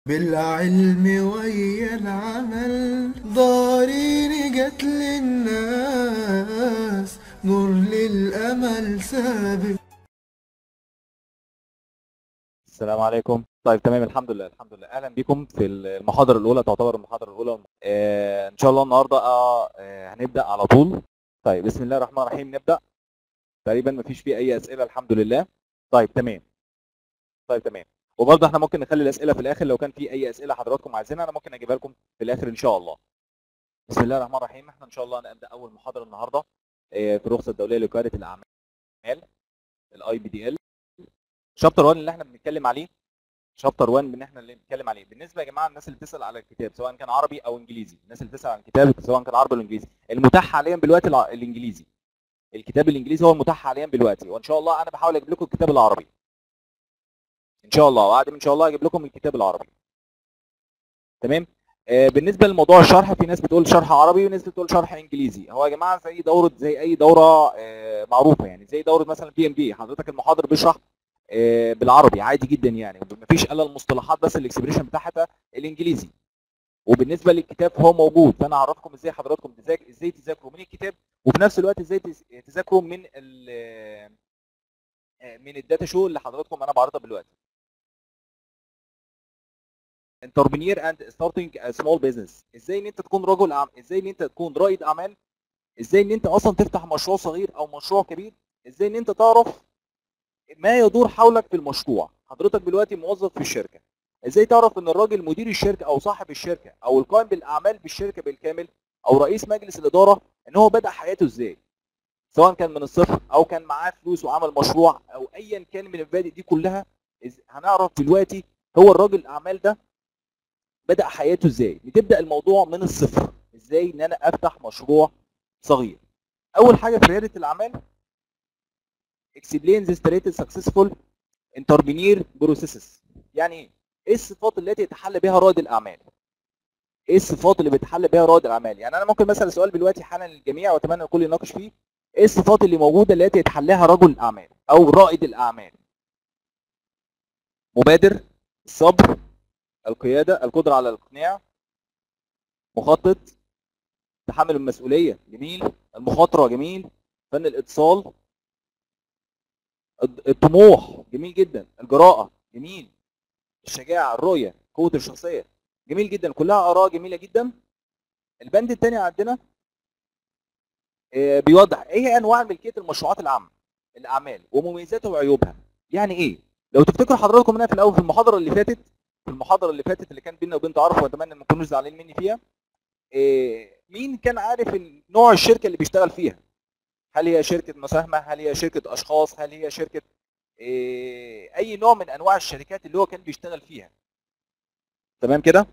بالعلم ويا العمل ضارين جت للناس نور للأمل سابق السلام عليكم طيب تمام الحمد لله الحمد لله اهلا بكم في المحاضره الاولى تعتبر المحاضره الاولى آه ان شاء الله النهارده آه آه، هنبدا على طول طيب بسم الله الرحمن الرحيم نبدا تقريبا مفيش فيه اي اسئله الحمد لله طيب تمام طيب تمام وبرضه احنا ممكن نخلي الاسئله في الاخر لو كان في اي اسئله حضراتكم عايزينها انا ممكن اجيبها لكم في الاخر ان شاء الله بسم الله الرحمن الرحيم احنا ان شاء الله هنبدا اول محاضره النهارده آه، في الرخصه الدوليه لقياده الاعمال الاي بي دي ال شابتر 1 اللي احنا بنتكلم عليه شابتر 1 اللي احنا اللي بنتكلم عليه بالنسبه يا جماعه الناس اللي بتسال على الكتاب سواء كان عربي او انجليزي الناس اللي بتسال عن الكتاب سواء كان عربي او انجليزي المتاح حاليا دلوقتي الع- الانجليزي الكتاب الانجليزي هو المتاح حاليا دلوقتي وان شاء الله انا بحاول اجيب لكم الكتاب العربي ان شاء الله وعد ان شاء الله اجيب لكم الكتاب العربي تمام آه بالنسبه لموضوع الشرح في ناس بتقول شرح عربي وناس بتقول شرح انجليزي هو يا جماعه زي دوره زي اي دوره آه معروفه يعني زي دوره مثلا بي ام بي حضرتك المحاضر بيشرح آه، بالعربي عادي جدا يعني مفيش الا المصطلحات بس الاكسبريشن بتاعتها الانجليزي وبالنسبه للكتاب هو موجود فانا اعرفكم ازاي حضراتكم تذاك- ازاي تذاكروا من الكتاب وفي نفس الوقت ازاي تز- تذاكروا من ال آه، من الداتا شو اللي حضراتكم انا بعرضها دلوقتي انتربرينير اند ستارتنج سمول بزنس ازاي ان انت تكون رجل أعمال ازاي ان انت تكون رائد اعمال ازاي ان انت اصلا تفتح مشروع صغير او مشروع كبير ازاي ان انت تعرف ما يدور حولك في المشروع حضرتك دلوقتي موظف في الشركه ازاي تعرف ان الراجل مدير الشركه او صاحب الشركه او القائم بالاعمال بالشركه بالكامل او رئيس مجلس الاداره ان هو بدا حياته ازاي سواء كان من الصفر او كان معاه فلوس وعمل مشروع او ايا كان من المبادئ دي كلها إز- هنعرف دلوقتي هو الراجل الاعمال ده بدا حياته ازاي بتبدا الموضوع من الصفر ازاي ان انا افتح مشروع صغير اول حاجه في رياده الاعمال explain the strategy successful entrepreneur processes يعني ايه؟ ايه الصفات التي يتحلى بها رائد الاعمال؟ ايه الصفات اللي بيتحلى بها رائد الاعمال؟ يعني انا ممكن مثلا سؤال دلوقتي حالا للجميع واتمنى الكل يناقش فيه ايه الصفات اللي موجوده التي يتحلاها رجل الاعمال او رائد الاعمال؟ مبادر، الصبر، القياده، القدره على الاقناع، مخطط، تحمل المسؤوليه، جميل، المخاطره، جميل، فن الاتصال، الد- الطموح جميل جدا الجراءة جميل الشجاعة الرؤية قوة الشخصية جميل جدا كلها آراء جميلة جدا البند الثاني عندنا آه، بيوضح ايه هي انواع ملكية المشروعات العامة الاعمال ومميزاتها وعيوبها يعني ايه لو تفتكروا حضراتكم هنا في الاول في المحاضرة اللي فاتت في المحاضرة اللي فاتت اللي كان بيننا وبين تعارف واتمنى ان ما تكونوش زعلانين مني فيها آه، مين كان عارف إن نوع الشركة اللي بيشتغل فيها هل هي شركة مساهمة هل هي شركة اشخاص هل هي شركة إيه، اي نوع من انواع الشركات اللي هو كان بيشتغل فيها تمام كده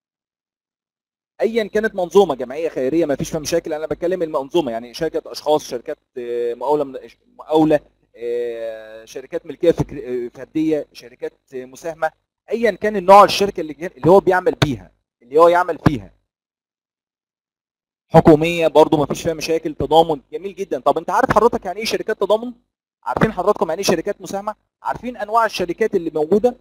ايا كانت منظومه جمعيه خيريه ما فيش فيها مشاكل انا بتكلم المنظومه يعني شركه اشخاص شركات آه، مقاوله من- مقاوله آه، شركات ملكيه فكر- آه، فرديه شركات آه، مساهمه ايا كان النوع الشركه اللي جا- اللي هو بيعمل بيها اللي هو يعمل فيها حكوميه برضو ما فيش فيها مشاكل تضامن جميل جدا طب انت عارف حضرتك يعني ايه شركات تضامن عارفين حضراتكم يعني ايه شركات مساهمه عارفين انواع الشركات اللي موجوده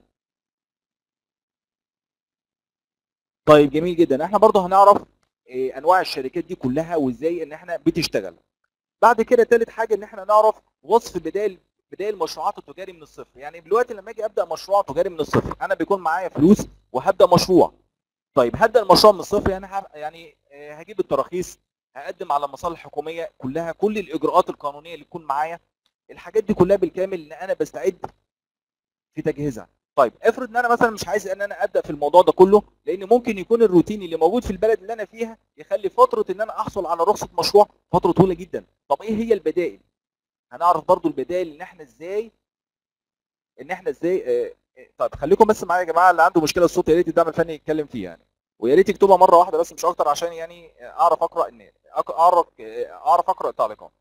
طيب جميل جدا احنا برضه هنعرف إيه انواع الشركات دي كلها وازاي ان احنا بتشتغل بعد كده تالت حاجه ان احنا نعرف وصف بدايه بدايه المشروعات التجاري من الصفر يعني دلوقتي لما اجي ابدا مشروع تجاري من الصفر انا بيكون معايا فلوس وهبدا مشروع طيب هبدا المشروع من الصفر يعني ه- يعني آه، هجيب التراخيص هقدم على المصالح الحكوميه كلها كل الاجراءات القانونيه اللي تكون معايا الحاجات دي كلها بالكامل ان انا بستعد في تجهيزها طيب افرض ان انا مثلا مش عايز ان انا ابدا في الموضوع ده كله لان ممكن يكون الروتين اللي موجود في البلد اللي انا فيها يخلي فتره ان انا احصل على رخصه مشروع فتره طويله جدا طب ايه هي البدائل هنعرف برضو البدائل ان احنا ازاي ان احنا ازاي آه، آه، طيب خليكم بس معايا يا جماعه اللي عنده مشكله الصوت يا ريت الدعم الفني يتكلم فيها يعني ويا ريت يكتبها مره واحده بس مش اكتر عشان يعني آه، اعرف اقرا ان أق- اعرف آه، اعرف اقرا التعليقات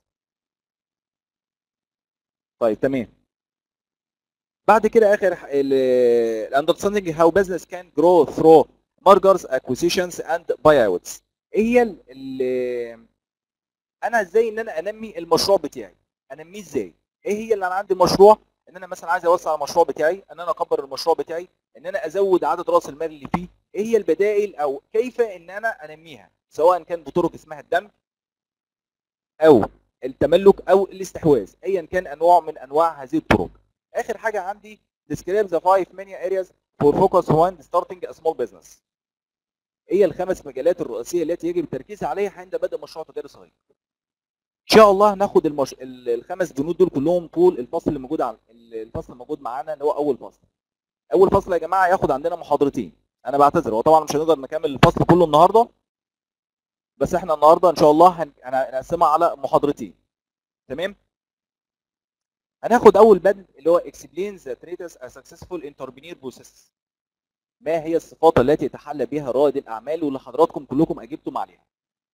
طيب تمام بعد كده اخر الاندرستاندينج هاو بزنس كان جرو ثرو mergers acquisitions and buyouts ايه هي ال- ال- انا ازاي ان انا انمي المشروع بتاعي انميه ازاي ايه هي اللي انا عندي مشروع ان انا مثلا عايز اوسع المشروع بتاعي ان انا اكبر المشروع بتاعي ان انا ازود عدد راس المال اللي فيه ايه هي البدائل او كيف ان انا انميها سواء كان بطرق اسمها الدمج او التملك او الاستحواذ ايا كان انواع من انواع هذه الطرق اخر حاجه عندي describe the five main areas for focus when starting a small business هي الخمس مجالات الرئيسيه التي يجب التركيز عليها عند بدء مشروع تجاري صغير ان شاء الله هناخد المش... ال- الخمس بنود دول كلهم طول الفصل اللي موجود عن الفصل الموجود معانا اللي هو اول فصل اول فصل يا جماعه ياخد عندنا محاضرتين انا بعتذر هو طبعا مش هنقدر نكمل الفصل كله النهارده بس احنا النهارده ان شاء الله هن... هن- هنقسمها على محاضرتين تمام هناخد اول بند اللي هو explain the traits a successful entrepreneur possesses ما هي الصفات التي يتحلى بها رائد الاعمال واللي حضراتكم كلكم اجبتم عليها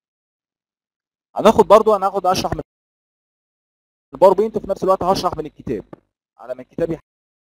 هناخد برضو هناخد اشرح من الباوربوينت وفي نفس الوقت هشرح من الكتاب على ما الكتاب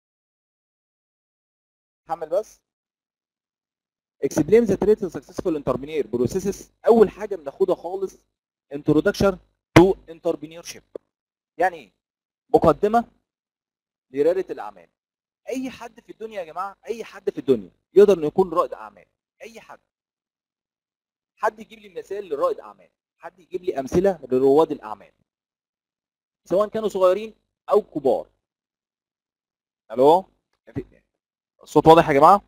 يحمل بس explain the traits of successful entrepreneur processes اول حاجه بناخدها خالص introduction to entrepreneurship يعني ايه مقدمه لرياده الاعمال اي حد في الدنيا يا جماعه اي حد في الدنيا يقدر انه يكون رائد اعمال اي حد حد يجيب لي مثال لرائد اعمال حد يجيب لي امثله لرواد الاعمال سواء كانوا صغيرين او كبار الو الصوت واضح يا جماعه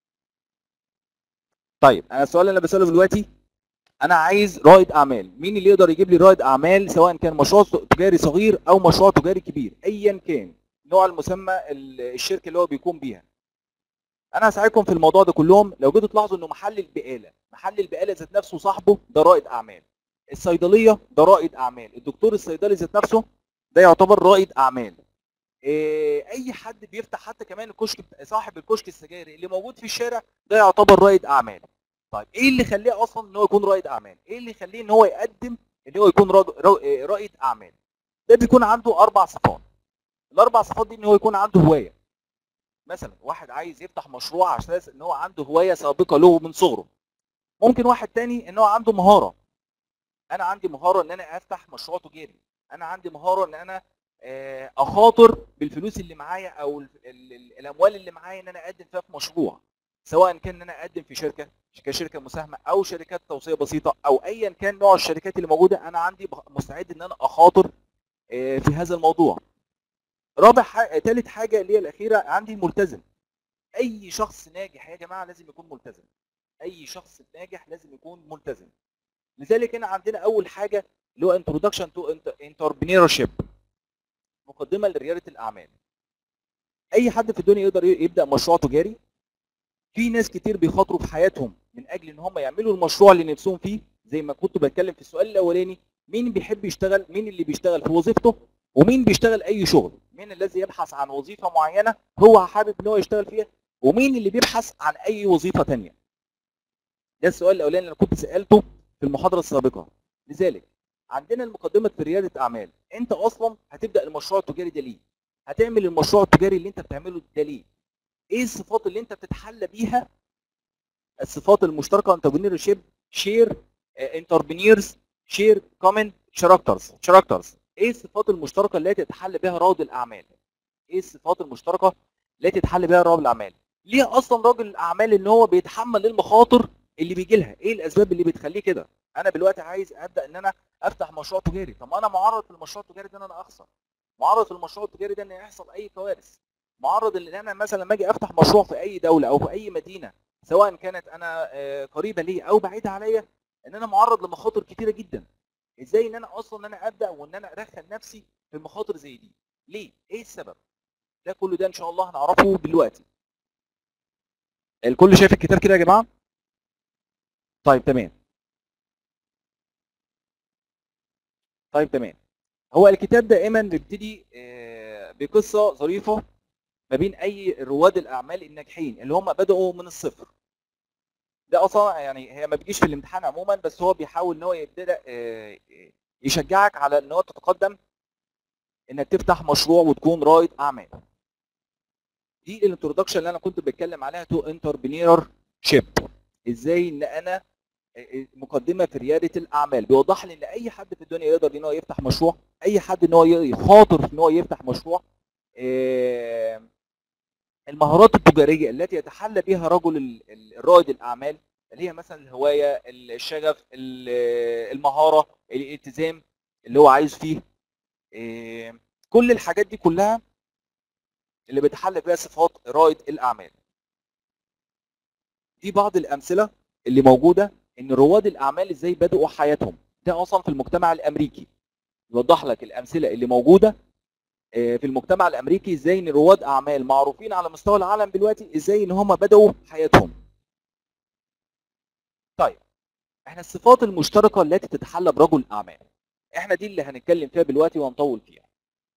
طيب انا السؤال اللي انا بساله دلوقتي انا عايز رائد اعمال مين اللي يقدر يجيب لي رائد اعمال سواء كان مشروع تجاري صغير او مشروع تجاري كبير ايا كان نوع المسمى ال- الشركه اللي هو بيقوم بيها انا هساعدكم في الموضوع ده كلهم لو جيتوا تلاحظوا انه محل البقاله محل البقاله ذات نفسه صاحبه ده رائد اعمال الصيدليه ده رائد اعمال الدكتور الصيدلي ذات نفسه ده يعتبر رائد اعمال إيه، اي حد بيفتح حتى كمان الكشك بتا- صاحب الكشك السجايري اللي موجود في الشارع ده يعتبر رائد اعمال طيب ايه اللي يخليه اصلا ان هو يكون رائد اعمال ايه اللي يخليه ان هو يقدم ان هو يكون راد- را- إيه، رائد اعمال ده بيكون عنده اربع صفات الاربع صفات دي ان هو يكون عنده هوايه مثلا واحد عايز يفتح مشروع على اساس ان هو عنده هوايه سابقه له من صغره ممكن واحد تاني ان هو عنده مهاره انا عندي مهاره ان انا افتح مشروع تجاري انا عندي مهاره ان انا آه، اخاطر بالفلوس اللي معايا او ال- ال- ال- الاموال اللي معايا ان انا اقدم فيها في مشروع سواء كان ان انا اقدم في شركه كشركه مساهمه او شركات توصيه بسيطه او ايا كان نوع الشركات اللي موجوده انا عندي بخ- مستعد ان انا اخاطر آه، في هذا الموضوع رابع حاجه ثالث حاجه اللي هي الاخيره عندي ملتزم اي شخص ناجح يا جماعه لازم يكون ملتزم اي شخص ناجح لازم يكون ملتزم لذلك هنا عندنا اول حاجه اللي هو introduction to entrepreneurship مقدمه لرياده الاعمال اي حد في الدنيا يقدر يبدا مشروع تجاري في ناس كتير بيخاطروا في حياتهم من اجل ان هم يعملوا المشروع اللي نفسهم فيه زي ما كنت بتكلم في السؤال الاولاني مين بيحب يشتغل مين اللي بيشتغل في وظيفته ومين بيشتغل اي شغل مين الذي يبحث عن وظيفه معينه هو حابب ان هو يشتغل فيها ومين اللي بيبحث عن اي وظيفه تانية ده السؤال الاولاني اللي أنا كنت سالته في المحاضره السابقه لذلك عندنا المقدمه في رياده اعمال انت اصلا هتبدا المشروع التجاري ده ليه هتعمل المشروع التجاري اللي انت بتعمله ده ليه ايه الصفات اللي انت بتتحلى بيها الصفات المشتركه انتربرينور شيب شير انتربرينورز شير كومن شراكترز شراكترز ايه الصفات المشتركه التي يتحلى بها رائد الاعمال ايه الصفات المشتركه التي يتحلى بها رائد الاعمال ليه اصلا راجل الاعمال ان هو بيتحمل المخاطر اللي بيجي لها ايه الاسباب اللي بتخليه كده انا دلوقتي عايز ابدا ان انا افتح مشروع تجاري طب ما انا معرض في المشروع التجاري ده ان انا اخسر معرض في المشروع التجاري ده ان يحصل اي كوارث معرض ان انا مثلا لما اجي افتح مشروع في اي دوله او في اي مدينه سواء كانت انا آه، قريبه لي او بعيده عليا ان انا معرض لمخاطر كتيره جدا ازاي ان انا اصلا ان انا ابدا وان انا ادخل نفسي في المخاطر زي دي ليه ايه السبب ده كله ده ان شاء الله هنعرفه دلوقتي الكل شايف الكتاب كده يا جماعه طيب تمام طيب تمام هو الكتاب دائما بيبتدي آه، بقصه ظريفه ما بين اي رواد الاعمال الناجحين اللي هم بداوا من الصفر ده اصلا يعني هي ما بيجيش في الامتحان عموما بس هو بيحاول ان هو يبدا آه، يشجعك على ان هو تتقدم انك تفتح مشروع وتكون رائد اعمال دي الانترودكشن اللي انا كنت بتكلم عليها تو انتربرينور شيب ازاي ان انا مقدمه في رياده الاعمال بيوضح لي ان اي حد في الدنيا يقدر ان هو يفتح مشروع اي حد ان هو يخاطر في ان هو يفتح مشروع آه، المهارات التجاريه التي يتحلى بها رجل ال- ال- الرائد الاعمال اللي هي مثلا الهوايه الشغف ال- المهاره الالتزام اللي هو عايز فيه آه، كل الحاجات دي كلها اللي بيتحلى بها صفات رائد الاعمال دي بعض الامثله اللي موجوده ان رواد الاعمال ازاي بداوا حياتهم ده اصلا في المجتمع الامريكي يوضح لك الامثله اللي موجوده آه، في المجتمع الامريكي ازاي ان رواد اعمال معروفين على مستوى العالم دلوقتي ازاي ان هم بداوا حياتهم طيب احنا الصفات المشتركه التي تتحلى برجل اعمال احنا دي اللي هنتكلم فيها دلوقتي وهنطول فيها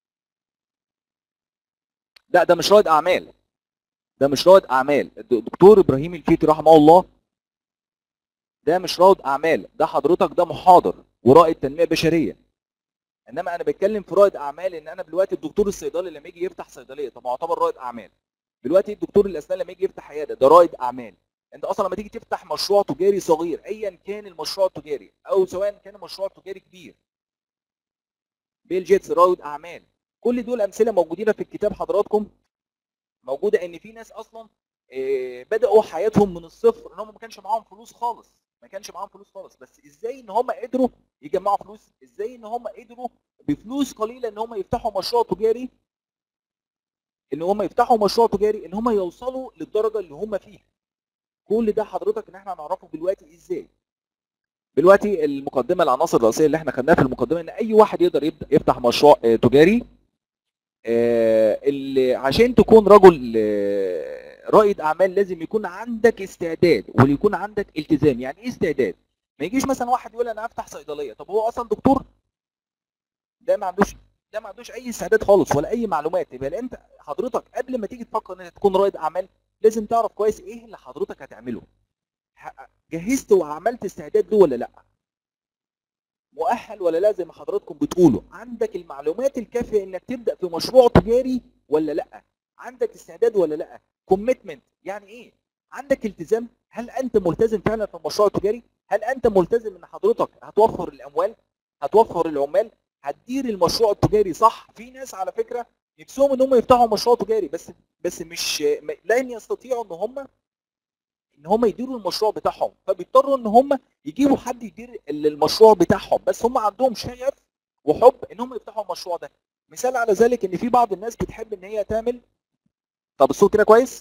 لا ده مش رائد اعمال ده مش رائد اعمال الدكتور ابراهيم الفيتي رحمه الله ده مش رائد اعمال ده حضرتك ده محاضر ورائد تنميه بشريه انما انا بتكلم في رائد اعمال ان انا دلوقتي الدكتور الصيدلي لما يجي يفتح صيدليه طب ما يعتبر رائد اعمال دلوقتي الدكتور الاسنان لما يجي يفتح عياده ده رائد اعمال انت اصلا لما تيجي تفتح مشروع تجاري صغير ايا كان المشروع التجاري او سواء كان مشروع تجاري كبير بيل جيتس رائد اعمال كل دول امثله موجودين في الكتاب حضراتكم موجوده ان في ناس اصلا آه، بداوا حياتهم من الصفر ان هم ما كانش معاهم فلوس خالص ما كانش معاهم فلوس خالص بس ازاي ان هم قدروا يجمعوا فلوس ازاي ان هم قدروا بفلوس قليله ان هم يفتحوا مشروع تجاري ان هم يفتحوا مشروع تجاري ان هم يوصلوا للدرجه اللي هم فيها كل ده حضرتك ان احنا هنعرفه دلوقتي ازاي دلوقتي المقدمه العناصر الرئيسيه اللي احنا خدناها في المقدمه ان اي واحد يقدر يبدا يفتح مشروع آه، تجاري آه، اللي عشان تكون رجل آه، رائد اعمال لازم يكون عندك استعداد ويكون عندك التزام يعني ايه استعداد ما يجيش مثلا واحد يقول انا هفتح صيدليه طب هو اصلا دكتور ده ما عندوش ده ما عندوش اي استعداد خالص ولا اي معلومات يبقى انت حضرتك قبل ما تيجي تفكر انك تكون رائد اعمال لازم تعرف كويس ايه اللي حضرتك هتعمله ح- جهزت وعملت استعداد له ولا لا مؤهل ولا لا زي ما حضراتكم بتقولوا عندك المعلومات الكافيه انك تبدا في مشروع تجاري ولا لا عندك استعداد ولا لا كوميتمنت يعني ايه عندك التزام هل انت ملتزم فعلا في المشروع التجاري هل انت ملتزم ان حضرتك هتوفر الاموال هتوفر العمال هتدير المشروع التجاري صح في ناس على فكره نفسهم ان هم يفتحوا مشروع تجاري بس بس مش م- لن يستطيعوا ان هم ان هم يديروا المشروع بتاعهم فبيضطروا ان هم يجيبوا حد يدير ال- المشروع بتاعهم بس هم عندهم شغف وحب ان هم يفتحوا المشروع ده مثال على ذلك ان في بعض الناس بتحب ان هي تعمل طب الصوت كده كويس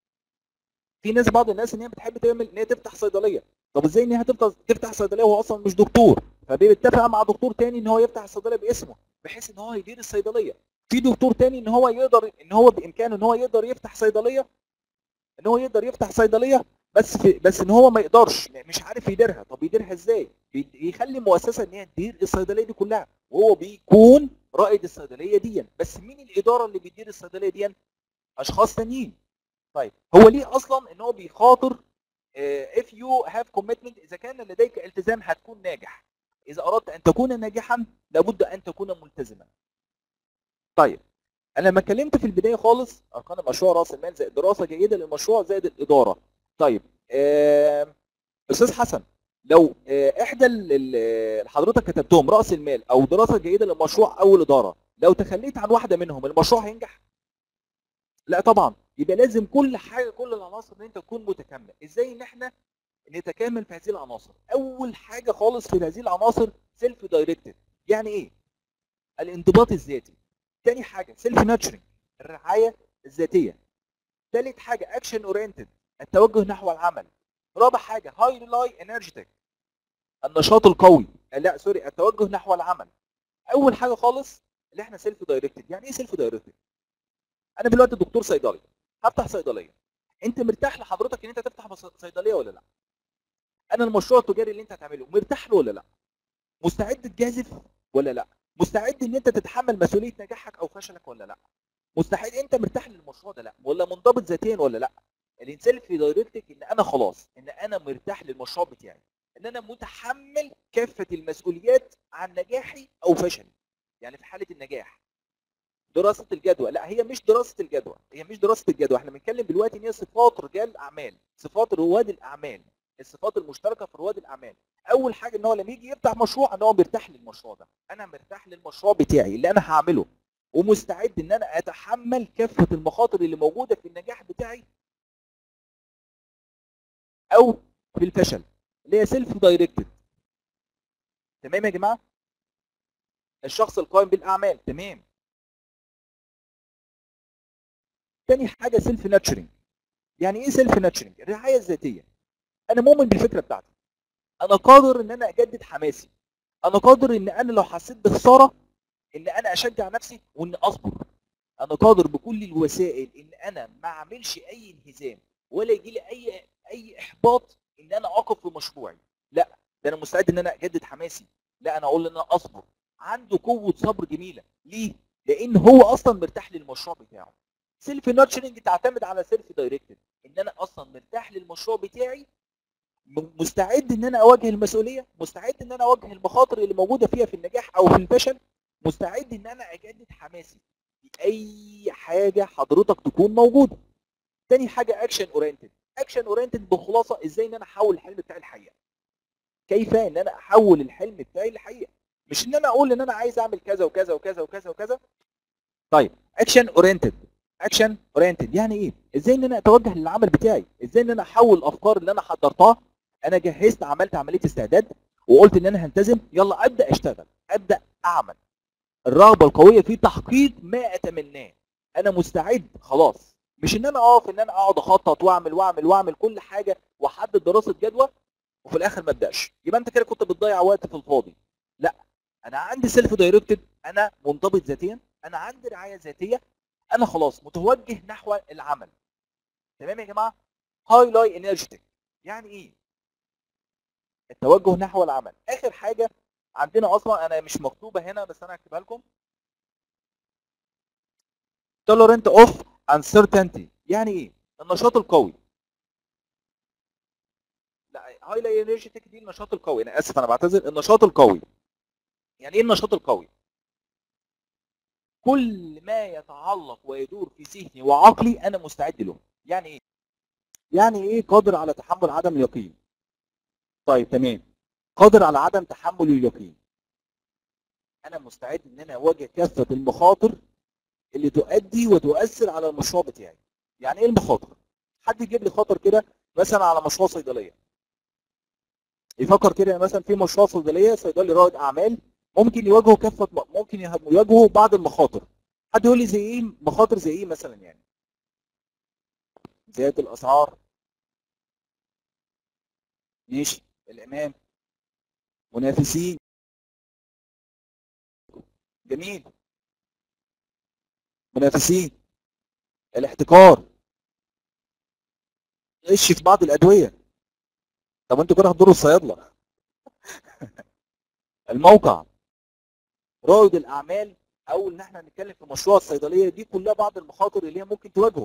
في ناس بعض الناس ان هي بتحب تعمل ان هي تفتح صيدليه طب ازاي ان هي تفتح تفتح صيدليه وهو اصلا مش دكتور فبيتفق مع دكتور تاني ان هو يفتح الصيدليه باسمه بحيث ان هو يدير الصيدليه في دكتور تاني ان هو يقدر ان هو بامكانه ان هو يقدر يفتح صيدليه ان هو يقدر يفتح صيدليه بس في بس ان هو ما يقدرش مش عارف يديرها طب يديرها ازاي بي- يخلي مؤسسه ان هي تدير الصيدليه دي كلها وهو بيكون رائد الصيدليه دي بس مين الاداره اللي بتدير الصيدليه دي اشخاص تانيين طيب هو ليه اصلا ان هو بيخاطر آه، if you have commitment اذا كان لديك التزام هتكون ناجح اذا اردت ان تكون ناجحا لابد ان تكون ملتزما طيب انا لما اتكلمت في البدايه خالص اركان المشروع راس المال زائد دراسه جيده للمشروع زائد الاداره طيب آه، استاذ حسن لو آه، احدى ال- ال- اللي حضرتك كتبتهم راس المال او دراسه جيده للمشروع او الاداره لو تخليت عن واحده منهم المشروع هينجح لا طبعا يبقى لازم كل حاجه كل العناصر ان انت تكون متكامله ازاي ان احنا نتكامل في هذه العناصر اول حاجه خالص في هذه العناصر سيلف دايركتد يعني ايه الانضباط الذاتي تاني حاجه سيلف ناتشرنج الرعايه الذاتيه ثالث حاجه اكشن اورينتد التوجه نحو العمل رابع حاجه هايلاي انرجيتك النشاط القوي لا سوري التوجه نحو العمل اول حاجه خالص اللي احنا سيلف دايركتد يعني ايه سيلف دايركتد انا دلوقتي دكتور صيدلي هفتح صيدليه انت مرتاح لحضرتك ان انت تفتح بص- صيدليه ولا لا انا المشروع التجاري اللي انت هتعمله مرتاح له ولا لا مستعد تجازف ولا لا مستعد ان انت تتحمل مسؤوليه نجاحك او فشلك ولا لا مستعد انت مرتاح للمشروع ده لا ولا منضبط ذاتيا ولا لا الانسان في دايركتك ان انا خلاص ان انا مرتاح للمشروع بتاعي ان انا متحمل كافه المسؤوليات عن نجاحي او فشلي يعني في حاله النجاح دراسه الجدوى لا هي مش دراسه الجدوى هي مش دراسه الجدوى احنا بنتكلم دلوقتي ان هي صفات رجال الاعمال صفات رواد الاعمال الصفات المشتركه في رواد الاعمال اول حاجه ان هو لما يجي يفتح مشروع ان هو مرتاح للمشروع ده انا مرتاح للمشروع بتاعي اللي انا هعمله ومستعد ان انا اتحمل كافه المخاطر اللي موجوده في النجاح بتاعي او في الفشل اللي هي سيلف دايركتد تمام يا جماعه الشخص القائم بالاعمال تمام تاني حاجه سيلف ناتشرنج يعني ايه سيلف ناتشرنج الرعايه الذاتيه انا مؤمن بالفكره بتاعتي انا قادر ان انا اجدد حماسي انا قادر ان انا لو حسيت بخساره ان انا اشجع نفسي وان اصبر انا قادر بكل الوسائل ان انا ما اعملش اي انهزام ولا يجي لي اي اي احباط ان انا اقف في مشروعي لا ده انا مستعد ان انا اجدد حماسي لا انا اقول ان انا اصبر عنده قوه صبر جميله ليه لان هو اصلا مرتاح للمشروع بتاعه سيلف ناتشرنج تعتمد على سيلف دايركتد ان انا اصلا مرتاح للمشروع بتاعي م- مستعد ان انا اواجه المسؤوليه مستعد ان انا اواجه المخاطر اللي موجوده فيها في النجاح او في الفشل مستعد ان انا اجدد حماسي في اي حاجه حضرتك تكون موجوده تاني حاجه اكشن اورينتد اكشن اورينتد بخلاصه ازاي ان انا احول الحلم بتاعي لحقيقه كيف ان انا احول الحلم بتاعي لحقيقه مش ان انا اقول ان انا عايز اعمل كذا وكذا وكذا وكذا وكذا طيب اكشن اورينتد اكشن اورينتد يعني ايه ازاي ان انا اتوجه للعمل بتاعي ازاي ان انا احول الافكار اللي انا حضرتها انا جهزت عملت عمليه استعداد وقلت ان انا هلتزم يلا ابدا اشتغل ابدا اعمل الرغبه القويه في تحقيق ما اتمناه انا مستعد خلاص مش ان انا اقف ان انا اقعد اخطط واعمل واعمل واعمل كل حاجه واحدد دراسه جدوى وفي الاخر ما ابداش يبقى انت كده كنت بتضيع وقت في الفاضي لا انا عندي سيلف دايركتد انا منضبط ذاتيا انا عندي رعايه ذاتيه انا خلاص متوجه نحو العمل تمام يا جماعه هايلاي انرجيتك يعني ايه التوجه نحو العمل اخر حاجه عندنا اصلا انا مش مكتوبه هنا بس انا هكتبها لكم tolerant of uncertainty يعني ايه النشاط القوي لا هايلاي انرجيتك دي النشاط القوي انا اسف انا بعتذر النشاط القوي يعني ايه النشاط القوي كل ما يتعلق ويدور في ذهني وعقلي انا مستعد له يعني ايه يعني ايه قادر على تحمل عدم اليقين طيب تمام قادر على عدم تحمل اليقين انا مستعد ان انا اواجه كافه المخاطر اللي تؤدي وتؤثر على المشروع بتاعي يعني ايه المخاطر حد يجيب لي خاطر كده مثلا على مشروع صيدليه يفكر كده مثلا في مشروع صيدليه صيدلي رائد اعمال ممكن يواجهوا كافه ممكن يواجهوا بعض المخاطر حد يقول لي زي ايه مخاطر زي ايه مثلا يعني زياده الاسعار ماشي الامام منافسين جميل منافسين الاحتكار غش في بعض الادويه طب انتوا كده هتضروا الصيادله الموقع رائد الاعمال او ان احنا نتكلم في مشروع الصيدليه دي كلها بعض المخاطر اللي هي ممكن تواجهه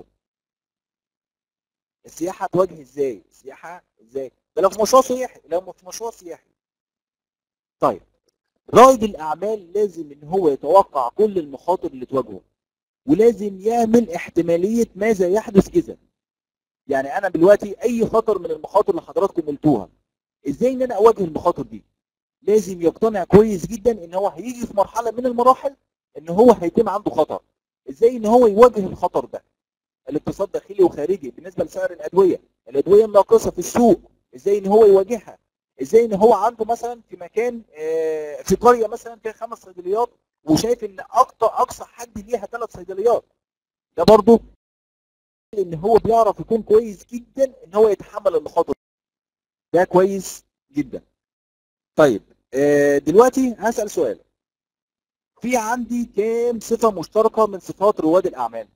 السياحه تواجه ازاي السياحه ازاي ده لو في مشروع سياحي لو في مشروع سياحي طيب رائد الاعمال لازم ان هو يتوقع كل المخاطر اللي تواجهه ولازم يعمل احتماليه ماذا يحدث اذا يعني انا دلوقتي اي خطر من المخاطر اللي حضراتكم قلتوها ازاي ان انا اواجه المخاطر دي لازم يقتنع كويس جدا ان هو هيجي في مرحله من المراحل ان هو هيتم عنده خطر ازاي ان هو يواجه الخطر ده الاقتصاد داخلي وخارجي بالنسبه لسعر الادويه الادويه الناقصه في السوق ازاي ان هو يواجهها ازاي ان هو عنده مثلا في مكان آه، في قريه مثلا فيها خمس صيدليات وشايف ان اقصى اقصى حد ليها ثلاث صيدليات ده برضه ان هو بيعرف يكون كويس جدا ان هو يتحمل المخاطر ده كويس جدا طيب آه، دلوقتي هسأل سؤال في عندي كام صفة مشتركة من صفات رواد الأعمال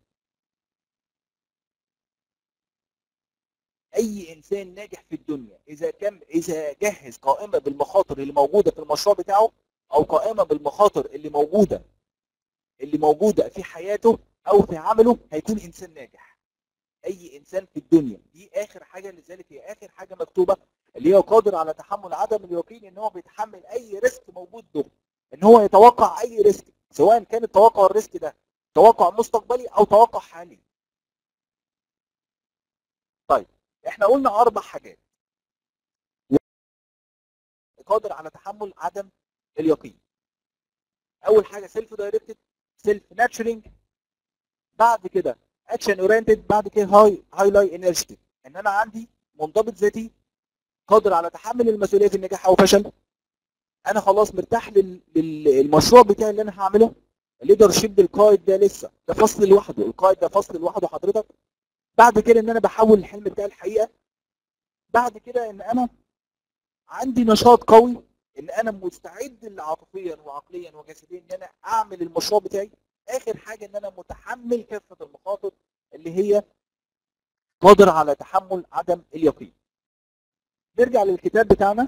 أي إنسان ناجح في الدنيا إذا كان إذا جهز قائمة بالمخاطر اللي موجودة في المشروع بتاعه أو قائمة بالمخاطر اللي موجودة اللي موجودة في حياته أو في عمله هيكون إنسان ناجح أي إنسان في الدنيا دي آخر حاجة لذلك هي آخر حاجة مكتوبة اللي هو قادر على تحمل عدم اليقين ان هو بيتحمل اي ريسك موجود له ان هو يتوقع اي ريسك سواء كان التوقع الريسك ده توقع مستقبلي او توقع حالي طيب احنا قلنا اربع حاجات قادر على تحمل عدم اليقين اول حاجه سيلف دايركتد سيلف ناتشرنج بعد كده اكشن اورينتد بعد كده هاي هايلاي انرجيتيك ان انا عندي منضبط ذاتي قادر على تحمل المسؤوليه في النجاح او فشل انا خلاص مرتاح لل- لل- للمشروع بتاعي اللي انا هعمله الليدر شيب القائد ده لسه ده فصل لوحده القائد ده فصل لوحده حضرتك بعد كده ان انا بحول الحلم بتاعي الحقيقه بعد كده ان انا عندي نشاط قوي ان انا مستعد عاطفيا وعقليا وجسديا ان انا اعمل المشروع بتاعي اخر حاجه ان انا متحمل كافه المخاطر اللي هي قادر على تحمل عدم اليقين نرجع للكتاب بتاعنا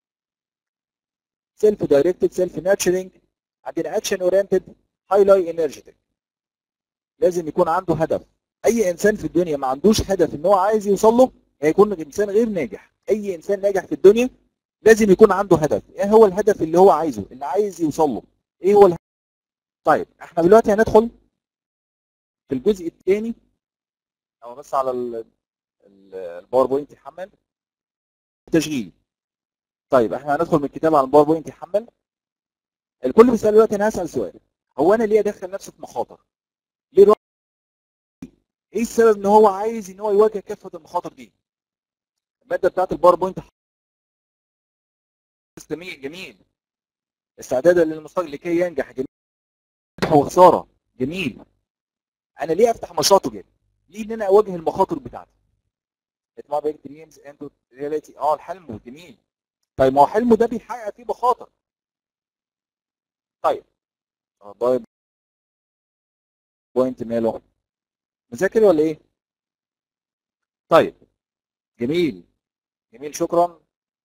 سيلف دايركتد سيلف ناتشرنج عندنا اكشن اورينتد هايلاي انرجيتك لازم يكون عنده هدف اي انسان في الدنيا ما عندوش هدف ان هو عايز يوصل له هيكون انسان غير ناجح اي انسان ناجح في الدنيا لازم يكون عنده هدف ايه هو الهدف اللي هو عايزه اللي عايز يوصل له ايه هو الهدف طيب احنا دلوقتي هندخل في الجزء الثاني او بس على ال- ال- الباوربوينت يحمل تشغيل طيب احنا هندخل من الكتاب على الباوربوينت يحمل الكل بيسال دلوقتي انا هسال سؤال هو انا ليه ادخل نفسي في مخاطر ليه الواحد- ايه السبب ان هو عايز ان هو يواجه كافه المخاطر دي الماده بتاعت الباوربوينت جميل جميل استعدادا للمستقبل لكي ينجح جميل هو خساره جميل انا ليه افتح مشروع تجاري ليه ان انا اواجه المخاطر بتاعتي اطمع بيك دريمز انتو رياليتي اه الحلم جميل طيب ما هو حلمه ده بيحقق فيه مخاطر طيب اه طيب بوينت ماله مذاكر ولا ايه طيب جميل جميل شكرا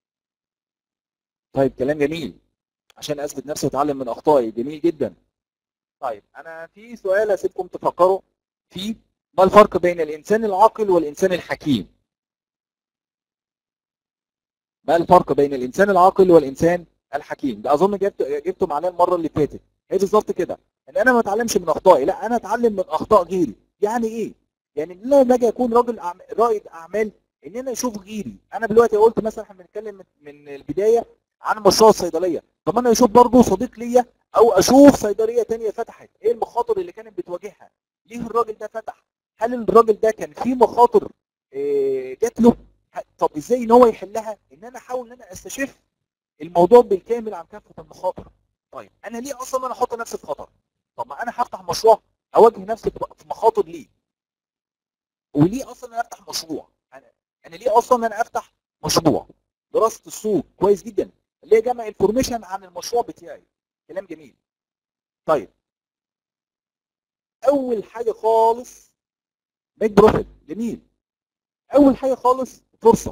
طيب كلام جميل عشان اثبت نفسي واتعلم من اخطائي جميل جدا طيب انا في سؤال اسيبكم تفكروا فيه ما الفرق بين الانسان العاقل والانسان الحكيم ما الفرق بين الانسان العاقل والانسان الحكيم ده اظن جبت جبته معانا المره اللي فاتت هي بالظبط كده ان انا ما اتعلمش من اخطائي لا انا اتعلم من اخطاء غيري يعني ايه يعني ان انا لما اجي اكون راجل أعم- رائد اعمال ان انا اشوف غيري انا دلوقتي قلت مثلا احنا بنتكلم من- من البدايه عن مشروع الصيدليه طب انا اشوف برضه صديق ليا او اشوف صيدليه تانية فتحت ايه المخاطر اللي كانت بتواجهها ليه الراجل ده فتح هل الراجل ده كان فيه مخاطر إيه، جات له ه- طب ازاي ان هو يحلها ان انا احاول ان انا استشف الموضوع بالكامل عن كافه المخاطر طيب انا ليه اصلا انا احط نفسي في خطر طب ما انا هفتح مشروع اواجه نفسي في في مخاطر ليه وليه اصلا انا افتح مشروع انا انا ليه اصلا انا افتح مشروع دراسه السوق كويس جدا اللي هي جمع انفورميشن عن المشروع بتاعي كلام جميل طيب اول حاجه خالص ميك بروفيت جميل اول حاجه خالص فرصه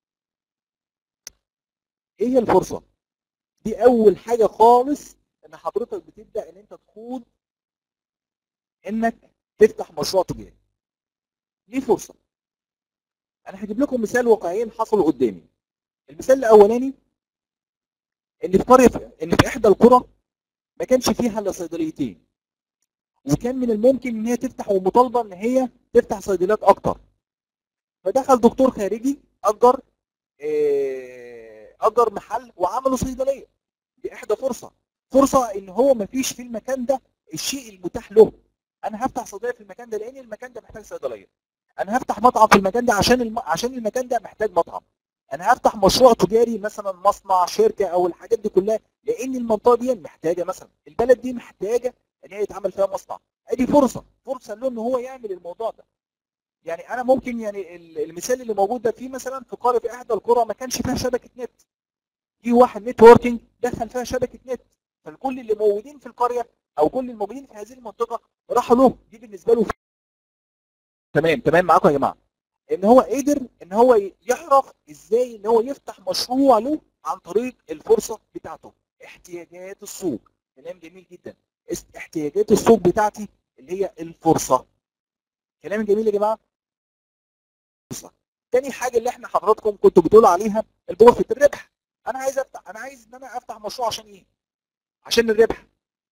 ايه هي الفرصه دي اول حاجه خالص ان حضرتك بتبدا ان انت تخوض انك تفتح مشروع تجاري ليه فرصه انا هجيب لكم مثال واقعيين حصلوا قدامي المثال الاولاني ان في قريه ان في احدى القرى ما كانش فيها الا صيدليتين وكان من الممكن ان هي تفتح ومطالبه ان هي تفتح صيدليات اكتر فدخل دكتور خارجي اجر آه، اجر محل وعملوا صيدليه دي احدى فرصه فرصه ان هو ما فيش في المكان ده الشيء المتاح له انا هفتح صيدليه في المكان ده لان المكان ده محتاج صيدليه انا هفتح مطعم في المكان ده عشان الم... عشان المكان ده محتاج مطعم انا هفتح مشروع تجاري مثلا مصنع شركه او الحاجات دي كلها لان المنطقه دي محتاجه مثلا البلد دي محتاجه ان هي يتعمل فيها مصنع ادي فرصه فرصه له ان هو يعمل الموضوع ده يعني انا ممكن يعني ال- المثال اللي موجود ده في مثلا في قريه في احدى القرى ما كانش فيها شبكه نت في واحد نتوركينج دخل فيها شبكه نت فالكل اللي موجودين في القريه او كل الموجودين في هذه المنطقه راحوا له دي بالنسبه له تمام تمام معاكم يا جماعه ان هو قدر ان هو ي- يعرف ازاي ان هو يفتح مشروع له عن طريق الفرصه بتاعته احتياجات السوق كلام جميل جدا اس- احتياجات السوق بتاعتي اللي هي الفرصه كلام جميل يا جماعه فرصه تاني حاجه اللي احنا حضراتكم كنتوا بتقولوا عليها البروفيت الربح انا عايز افتح انا عايز ان انا افتح مشروع عشان ايه عشان الربح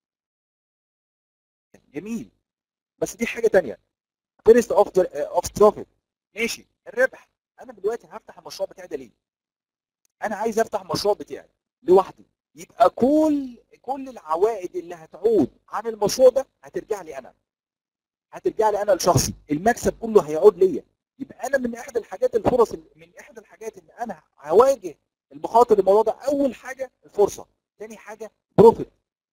جميل بس دي حاجه تانية فيرست اوف اوف بروفيت ماشي الربح انا دلوقتي هفتح المشروع بتاعي ده ليه انا عايز افتح مشروع بتاعي لوحدي يبقى كل كل العوائد اللي هتعود عن المشروع ده هترجع لي انا هترجع لي انا لشخصي المكسب كله هيعود ليا يبقى انا من احدى الحاجات الفرص من احدى الحاجات ان انا هواجه المخاطر الموضوع ده اول حاجه الفرصه ثاني حاجه بروفيت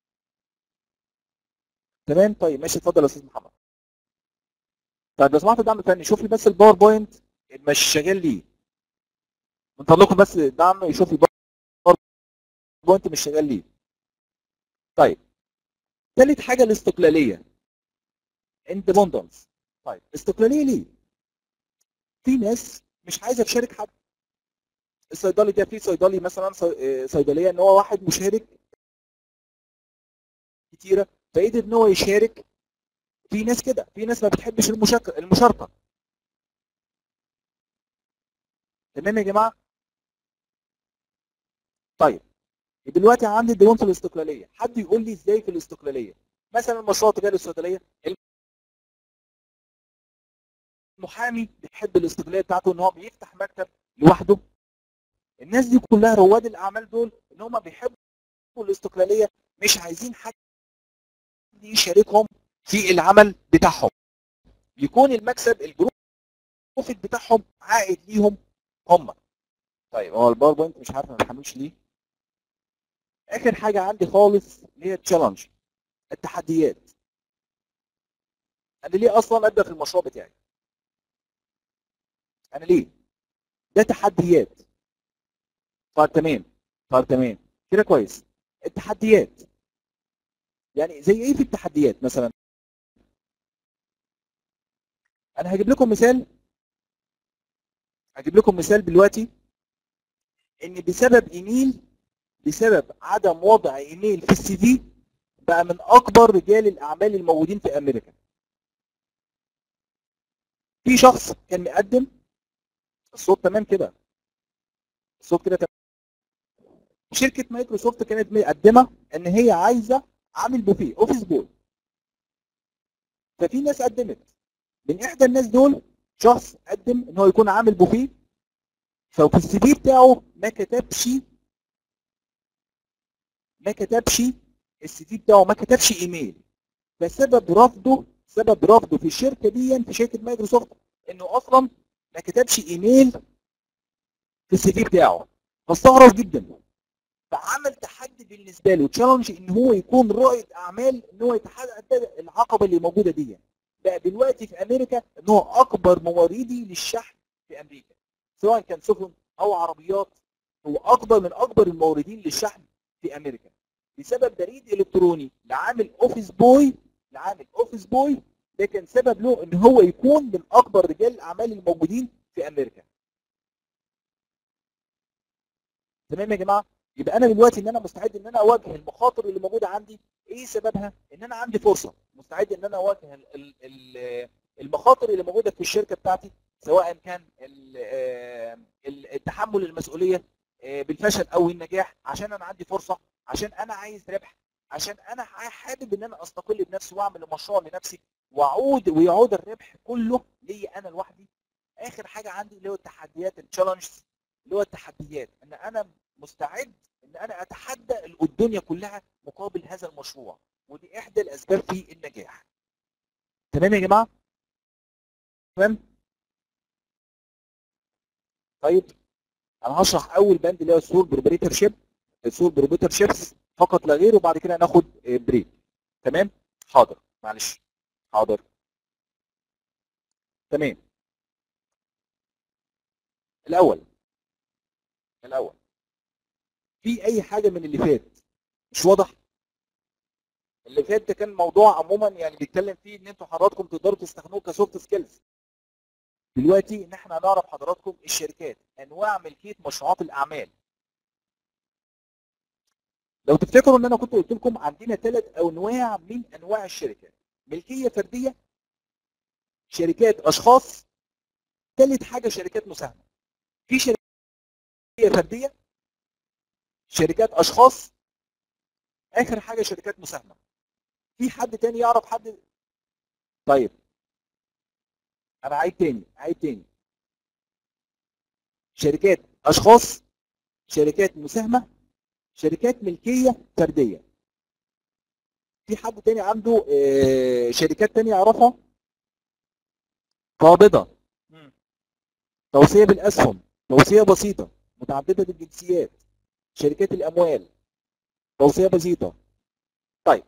تمام طيب ماشي اتفضل يا استاذ محمد طيب لو سمحت دعم فني شوف لي بس الباوربوينت مش شغال ليه من فضلكم بس دعم يشوف لي الباوربوينت مش شغال ليه طيب ثالث حاجه الاستقلاليه اندبندنس طيب استقلاليه ليه في ناس مش عايزه تشارك حد الصيدلي ده في صيدلي مثلا صي- صيدليه ان هو واحد مشارك كتيره فقدر ان هو يشارك في ناس كده في ناس ما بتحبش المشاركه المشاركه تمام يا جماعه طيب دلوقتي عندي الديون في الاستقلاليه حد يقول لي ازاي في الاستقلاليه مثلا مشروع تجاري الصيدليه المحامي بيحب الاستقلاليه بتاعته ان هو بيفتح مكتب لوحده الناس دي كلها رواد الاعمال دول ان هم بيحبوا الاستقلاليه مش عايزين حد يشاركهم في العمل بتاعهم يكون المكسب البروفيت بتاعهم عائد ليهم هم طيب هو الباوربوينت مش عارف ما بيحملش ليه اخر حاجه عندي خالص اللي هي التشالنج التحديات انا ليه اصلا ابدا في المشروع بتاعي انا ليه ده تحديات طيب تمام طيب تمام كده كويس التحديات يعني زي ايه في التحديات مثلا انا هجيب لكم مثال هجيب لكم مثال دلوقتي ان بسبب ايميل بسبب عدم وضع ايميل في السي في بقى من اكبر رجال الاعمال الموجودين في امريكا في شخص كان مقدم الصوت تمام كده الصوت كده تمام شركه مايكروسوفت كانت مقدمه ان هي عايزه عامل بوفيه اوفيس بوي ففي ناس قدمت من احدى الناس دول شخص قدم ان هو يكون عامل بوفيه ففي السي في بتاعه ما كتبش ما كتبش السي في بتاعه ما كتبش ايميل فسبب رفضه سبب رفضه في الشركه دي في شركه مايكروسوفت انه اصلا ما كتبش ايميل في السي في بتاعه فاستغرب جدا فعمل تحدي بالنسبه له تشالنج ان هو يكون رائد اعمال ان هو يتحدى العقبه اللي موجوده دي بقى دلوقتي في امريكا ان هو اكبر موردي للشحن في امريكا سواء كان سفن او عربيات هو اكبر من اكبر الموردين للشحن في امريكا بسبب بريد الكتروني لعامل اوفيس بوي لعامل اوفيس بوي ده كان سبب له ان هو يكون من اكبر رجال الاعمال الموجودين في امريكا تمام يا جماعه يبقى انا دلوقتي ان انا مستعد ان انا اواجه المخاطر اللي موجوده عندي ايه سببها ان انا عندي فرصه مستعد ان انا اواجه ال- ال- ال- المخاطر اللي موجوده في الشركه بتاعتي سواء كان ال- آه، ال- التحمل المسؤوليه آه، بالفشل او النجاح عشان انا عندي فرصه عشان انا عايز ربح عشان انا حابب ان انا استقل بنفسي واعمل مشروع لنفسي واعود ويعود الربح كله ليا انا لوحدي اخر حاجه عندي اللي هو التحديات التشالنجز اللي هو التحديات ان انا مستعد ان انا اتحدى الدنيا كلها مقابل هذا المشروع ودي احدى الاسباب في النجاح تمام يا جماعه تمام طيب انا هشرح اول بند اللي هو السور بروبريتور شيب السور بروبريتور شيبس فقط لا غير وبعد كده هناخد بريك تمام حاضر معلش حاضر تمام الاول الاول في اي حاجه من اللي فات مش واضح اللي فات ده كان موضوع عموما يعني بيتكلم فيه ان انتوا حضراتكم تقدروا تستخدموه كسوفت سكيلز دلوقتي ان احنا هنعرف حضراتكم الشركات انواع ملكيه مشروعات الاعمال لو تفتكروا ان انا كنت قلت لكم عندنا ثلاث انواع من انواع الشركات ملكيه فرديه شركات اشخاص ثالث حاجه شركات مساهمه في شركات فرديه شركات اشخاص اخر حاجه شركات مساهمه في حد تاني يعرف حد طيب انا عيد تاني عيد تاني شركات اشخاص شركات مساهمه شركات ملكيه فرديه في حد تاني عنده آه، شركات تانية يعرفها قابضه توصيه بالاسهم توصيه بسيطه متعدده الجنسيات شركات الاموال توصيه بسيطه طيب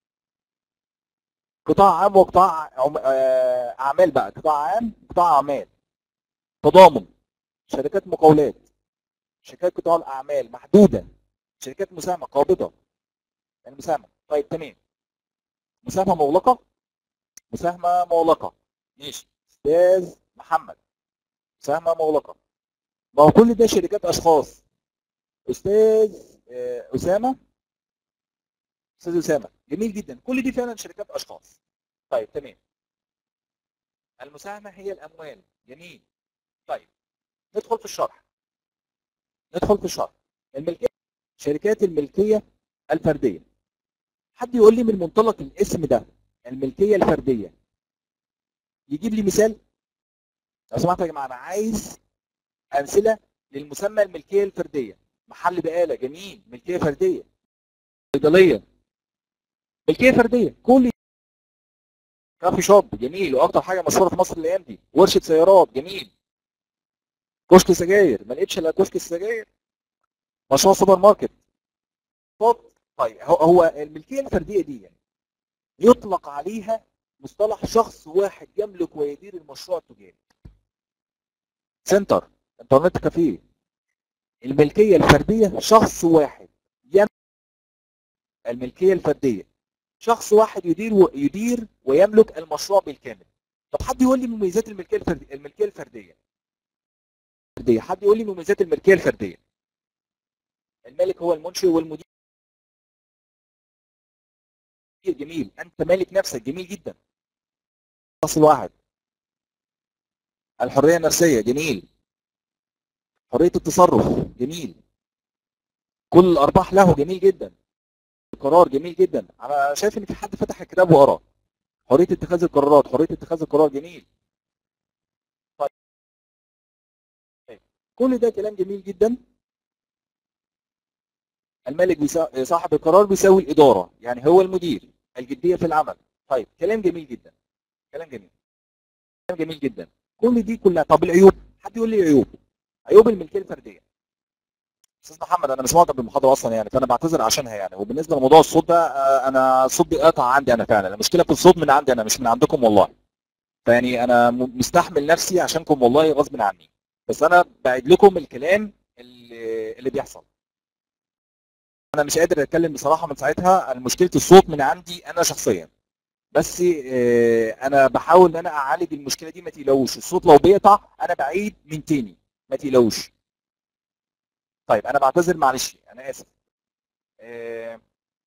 قطاع عام وقطاع عم... آه، اعمال بقى قطاع عام قطاع اعمال تضامن شركات مقاولات شركات قطاع الاعمال محدوده شركات مساهمه قابضه يعني مساهمه طيب تمام مساهمه مغلقه مساهمه مغلقه ماشي استاذ محمد مساهمه مغلقه ما هو كل ده شركات اشخاص استاذ آه، اسامه استاذ اسامه جميل جدا كل دي فعلا شركات اشخاص طيب تمام المساهمه هي الاموال جميل طيب ندخل في الشرح ندخل في الشرح الملكيه شركات الملكيه الفرديه حد يقول لي من منطلق الاسم ده الملكيه الفرديه يجيب لي مثال لو سمحتوا يا جماعه انا عايز امثله للمسمى الملكيه الفرديه محل بقاله جميل ملكيه فرديه صيدليه ملكيه فرديه كل كافي شوب جميل واكتر حاجه مشهوره في مصر الايام دي ورشه سيارات جميل كشك سجاير ما لقيتش الا كشك السجاير مشروع سوبر ماركت طب طيب هو هو الملكيه الفرديه دي يعني يطلق عليها مصطلح شخص واحد يملك ويدير المشروع التجاري سنتر انترنت كافيه الملكيه الفرديه شخص واحد يملك الملكيه الفرديه شخص واحد يدير و... يدير ويملك المشروع بالكامل طب حد يقول لي مميزات الملكيه الفرديه الملكيه الفرديه الفرديه حد يقول لي مميزات الملكيه الفرديه المالك هو المنشئ والمدير جميل انت مالك نفسك جميل جدا شخص واحد الحريه النفسيه جميل حريه التصرف جميل كل الارباح له جميل جدا القرار جميل جدا انا شايف ان في حد فتح الكتاب وقرا حريه اتخاذ القرارات حريه اتخاذ القرار جميل طيب كل ده كلام جميل جدا الملك بيسا... صاحب القرار بيساوي الاداره يعني هو المدير الجديه في العمل طيب كلام جميل جدا كلام جميل كلام جميل جدا كل دي كلها طب العيوب حد يقول لي عيوب عيوب الملكيه الفرديه استاذ محمد انا مش معجب بالمحاضره اصلا يعني فانا بعتذر عشانها يعني وبالنسبه لموضوع الصوت ده آه، انا الصوت بيقطع عندي انا فعلا المشكله في الصوت من عندي انا مش من عندكم والله فيعني انا م- مستحمل نفسي عشانكم والله غصب عني بس انا بعيد لكم الكلام اللي, اللي بيحصل انا مش قادر اتكلم بصراحه من ساعتها أنا مشكله الصوت من عندي انا شخصيا بس آه، انا بحاول ان انا اعالج المشكله دي ما تقلقوش الصوت لو بيقطع انا بعيد من تاني ما تقلقوش طيب انا بعتذر معلش انا اسف آه،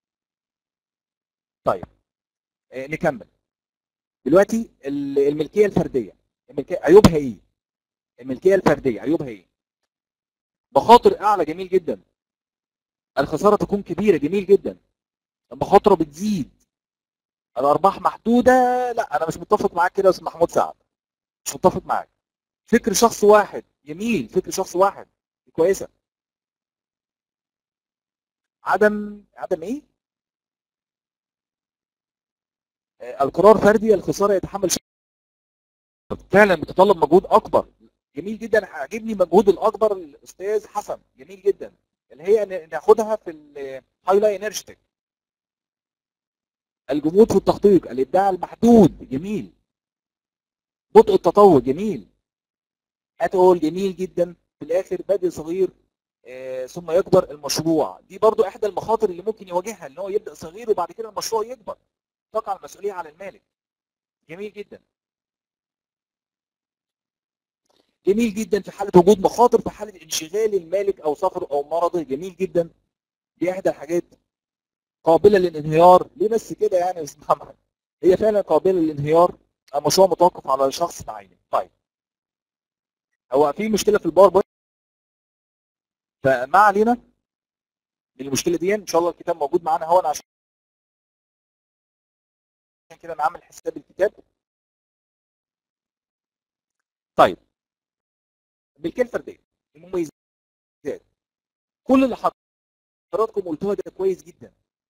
طيب آه، نكمل دلوقتي ال- الملكيه الفرديه الملكيه عيوبها ايه الملكيه الفرديه عيوبها ايه مخاطر اعلى جميل جدا الخساره تكون كبيره جميل جدا المخاطره بتزيد الارباح محدوده لا انا مش متفق معاك كده يا استاذ محمود سعد مش متفق معاك فكر شخص واحد جميل فكر شخص واحد كويسه عدم عدم ايه آه، القرار فردي الخساره يتحمل شخص فعلا بتتطلب مجهود اكبر جميل جدا عاجبني مجهود الاكبر الاستاذ حسن جميل جدا اللي هي ن- ناخدها في الهايلاي انرجيتك الجمود في التخطيط الابداع المحدود جميل بطء التطور جميل اتقول جميل جدا في الاخر بادئ صغير آه، ثم يكبر المشروع دي برضو احدى المخاطر اللي ممكن يواجهها ان هو يبدا صغير وبعد كده المشروع يكبر تقع المسؤوليه على المالك جميل جدا جميل جدا في حاله وجود مخاطر في حاله انشغال المالك او سفره او مرضه جميل جدا دي احدى الحاجات قابله للانهيار ليه بس كده يعني يا استاذ محمد هي فعلا قابله للانهيار المشروع متوقف على شخص بعينه طيب هو في مشكله في الباوربوينت فما علينا من المشكله دي ان شاء الله الكتاب موجود معانا هون عشان كده نعمل حساب الكتاب طيب الملكيه الفرديه المميزات كل اللي حط حضراتكم قلتوها ده كويس جدا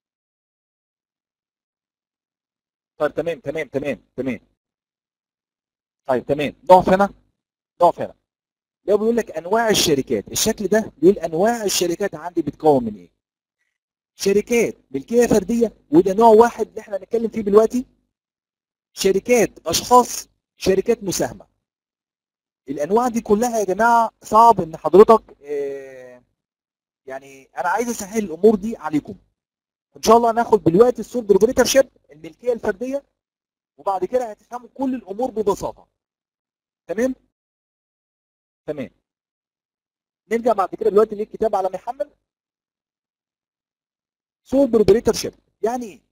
طيب تمام تمام تمام تمام طيب تمام نقف هنا نقف هنا لو بيقول لك انواع الشركات الشكل ده بيقول انواع الشركات عندي بتكون من ايه شركات ملكيه فرديه وده نوع واحد اللي احنا هنتكلم فيه دلوقتي شركات اشخاص شركات مساهمه الانواع دي كلها يا جماعه صعب ان حضرتك آه، يعني انا عايز اسهل الامور دي عليكم ان شاء الله هناخد دلوقتي السول بروبريتور شيب الملكيه الفرديه وبعد كده هتفهموا كل الامور ببساطه تمام تمام نرجع بعد كده دلوقتي للكتاب على ما يحمل سول بروبريتور شيب يعني ايه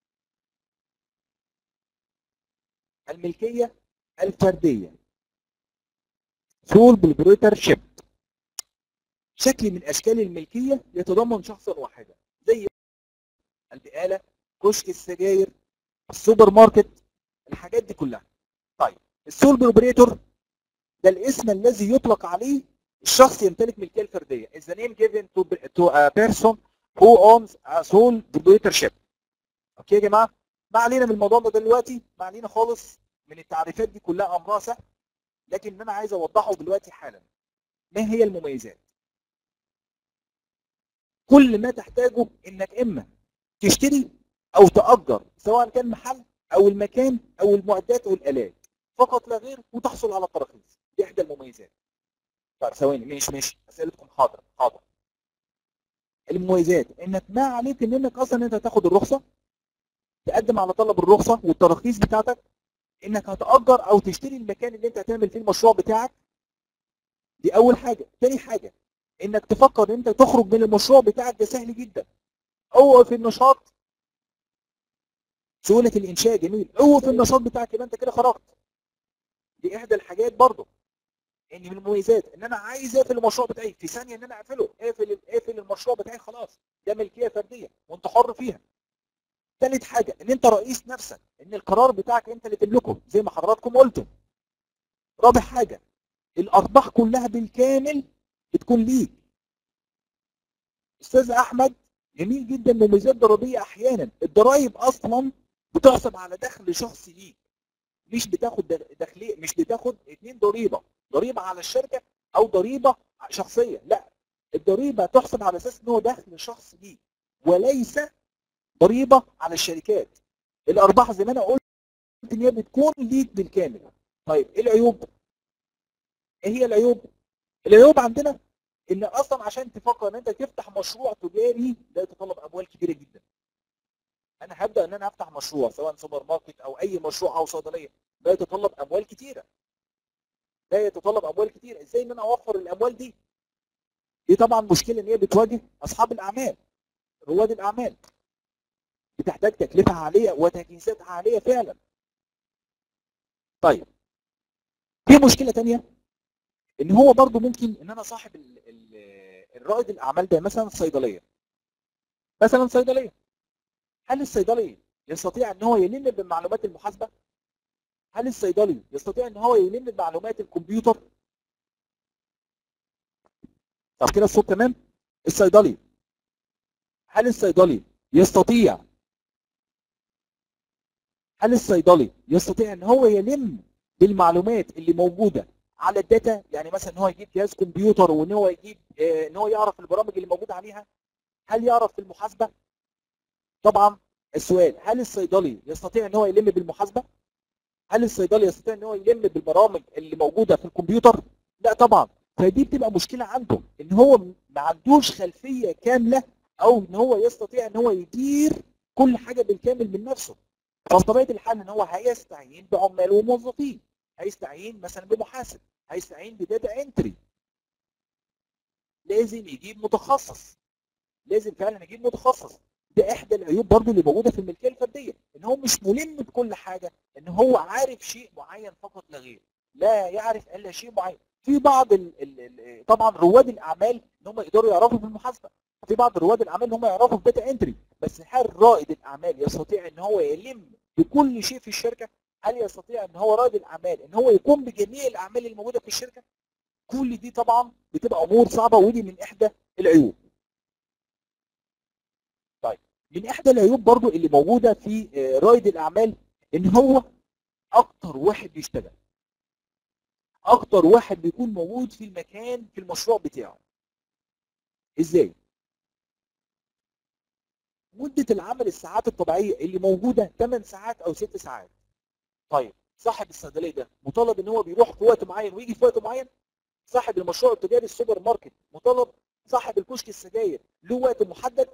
الملكيه الفرديه سول بروبريتور شيب شكل من اشكال الملكيه يتضمن شخصا واحدا زي البقاله كشك السجاير السوبر ماركت الحاجات دي كلها طيب السول بروبريتور ده الاسم الذي يطلق عليه الشخص يمتلك ملكيه الفرديه is the name given to, to a person who owns a sole proprietorship اوكي يا جماعه ما علينا من الموضوع ده دلوقتي ما علينا خالص من التعريفات دي كلها امرها سهل لكن اللي انا عايز اوضحه دلوقتي حالا ما هي المميزات كل ما تحتاجه انك اما تشتري او تأجر سواء كان محل او المكان او المعدات او الالات فقط لا غير وتحصل على تراخيص دي احدى المميزات طيب ثواني ماشي ماشي اسئلتكم حاضر حاضر المميزات انك ما عليك ان انك اصلا انت تاخد الرخصه تقدم على طلب الرخصه والتراخيص بتاعتك انك هتأجر او تشتري المكان اللي انت هتعمل فيه المشروع بتاعك دي اول حاجه تاني حاجه انك تفكر ان انت تخرج من المشروع بتاعك ده سهل جدا هو في النشاط سهوله الانشاء جميل هو في النشاط بتاعك يبقى انت كده خرجت دي احدى الحاجات برضه ان من المميزات ان انا عايز اقفل المشروع بتاعي في ثانيه ان انا اقفله اقفل اقفل المشروع بتاعي خلاص ده ملكيه فرديه وانت حر فيها ثالث حاجه ان انت رئيس نفسك ان القرار بتاعك انت اللي تملكه زي ما حضراتكم قلتم رابع حاجه الارباح كلها بالكامل بتكون ليك استاذ احمد جميل جدا مميزات ضريبيه احيانا الضرايب اصلا بتحسب على دخل شخصي ليك مش بتاخد دخليه مش بتاخد اتنين ضريبه ضريبه على الشركه او ضريبه شخصيه لا الضريبه تحسب على اساس ان هو دخل شخصي ليك وليس ضريبه على الشركات الارباح زي ما انا قلت ان هي بتكون ليك بالكامل طيب ايه العيوب ايه هي العيوب العيوب عندنا ان اصلا عشان تفكر ان انت تفتح مشروع تجاري ده يتطلب اموال كبيره جدا انا هبدا ان انا افتح مشروع سواء سوبر ماركت او اي مشروع او صيدليه ده يتطلب اموال كتيره ده يتطلب اموال كتيره ازاي ان انا اوفر الاموال دي دي طبعا مشكله ان هي بتواجه اصحاب الاعمال رواد الاعمال بتحتاج تكلفه عاليه وتجهيزات عاليه فعلا طيب في مشكله تانية ان هو برضو ممكن ان انا صاحب ال ال الرائد الاعمال ده مثلا صيدليه مثلا صيدليه هل الصيدلي يستطيع ان هو يلم بمعلومات المحاسبه هل الصيدلي يستطيع ان هو يلم بمعلومات الكمبيوتر طب كده الصوت تمام الصيدلي هل الصيدلي يستطيع هل الصيدلي يستطيع ان هو يلم بالمعلومات اللي موجوده على الداتا يعني مثلا ان هو يجيب جهاز كمبيوتر وان هو يجيب آه، ان هو يعرف البرامج اللي موجوده عليها هل يعرف في المحاسبه طبعا السؤال هل الصيدلي يستطيع ان هو يلم بالمحاسبه هل الصيدلي يستطيع ان هو يلم بالبرامج اللي موجوده في الكمبيوتر لا طبعا فدي بتبقى مشكله عنده ان هو ما عندوش خلفيه كامله او ان هو يستطيع ان هو يدير كل حاجه بالكامل من نفسه فبطبيعه الحال ان هو هيستعين بعمال وموظفين هيستعين مثلا بمحاسب هيستعين بداتا انتري لازم يجيب متخصص لازم فعلا يجيب متخصص ده احدى العيوب برضو اللي موجوده في الملكيه الفرديه ان هو مش ملم بكل حاجه ان هو عارف شيء معين فقط لا غير لا يعرف الا شيء معين في بعض ال ال ال طبعا رواد الاعمال ان هم يقدروا يعرفوا في المحاسبه في بعض رواد الاعمال ان هم يعرفوا في داتا انتري بس هل رائد الاعمال يستطيع ان هو يلم بكل شيء في الشركه هل يستطيع ان هو رائد الاعمال ان هو يقوم بجميع الاعمال الموجوده في الشركه كل دي طبعا بتبقى امور صعبه ودي من احدى العيوب من احدى العيوب برضو اللي موجوده في آه، رائد الاعمال ان هو اكتر واحد بيشتغل اكتر واحد بيكون موجود في المكان في المشروع بتاعه ازاي مدة العمل الساعات الطبيعية اللي موجودة 8 ساعات أو 6 ساعات. طيب صاحب الصيدلية ده مطالب إن هو بيروح في وقت معين ويجي في وقت معين؟ صاحب المشروع التجاري السوبر ماركت مطالب صاحب الكشك السجاير له وقت محدد؟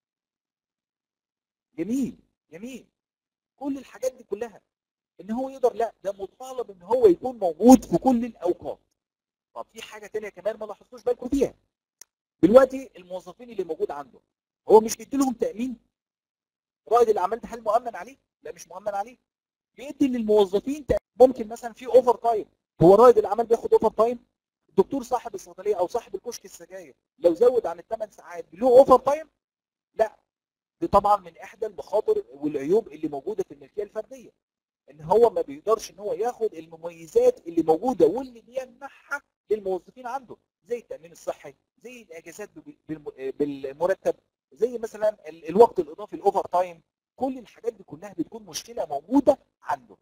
جميل جميل كل الحاجات دي كلها ان هو يقدر لا ده مطالب ان هو يكون موجود في كل الاوقات طب في حاجه تانية كمان ما لاحظتوش بالكم فيها دلوقتي الموظفين اللي موجود عنده هو مش بيدي لهم تامين رائد الاعمال ده هل مؤمن عليه لا مش مؤمن عليه بيدي للموظفين تأمين. ممكن مثلا في اوفر تايم هو رائد الاعمال بياخد اوفر تايم الدكتور صاحب الصيدليه او صاحب الكشك السجاير لو زود عن الثمان ساعات له اوفر تايم لا دي طبعا من احدى المخاطر والعيوب اللي موجوده في الملكيه الفرديه ان هو ما بيقدرش ان هو ياخد المميزات اللي موجوده واللي بيمنحها للموظفين عنده زي التامين الصحي زي الاجازات بال- بالم- بالمرتب زي مثلا ال- الوقت الاضافي الاوفر تايم كل الحاجات دي كلها بتكون مشكله موجوده عنده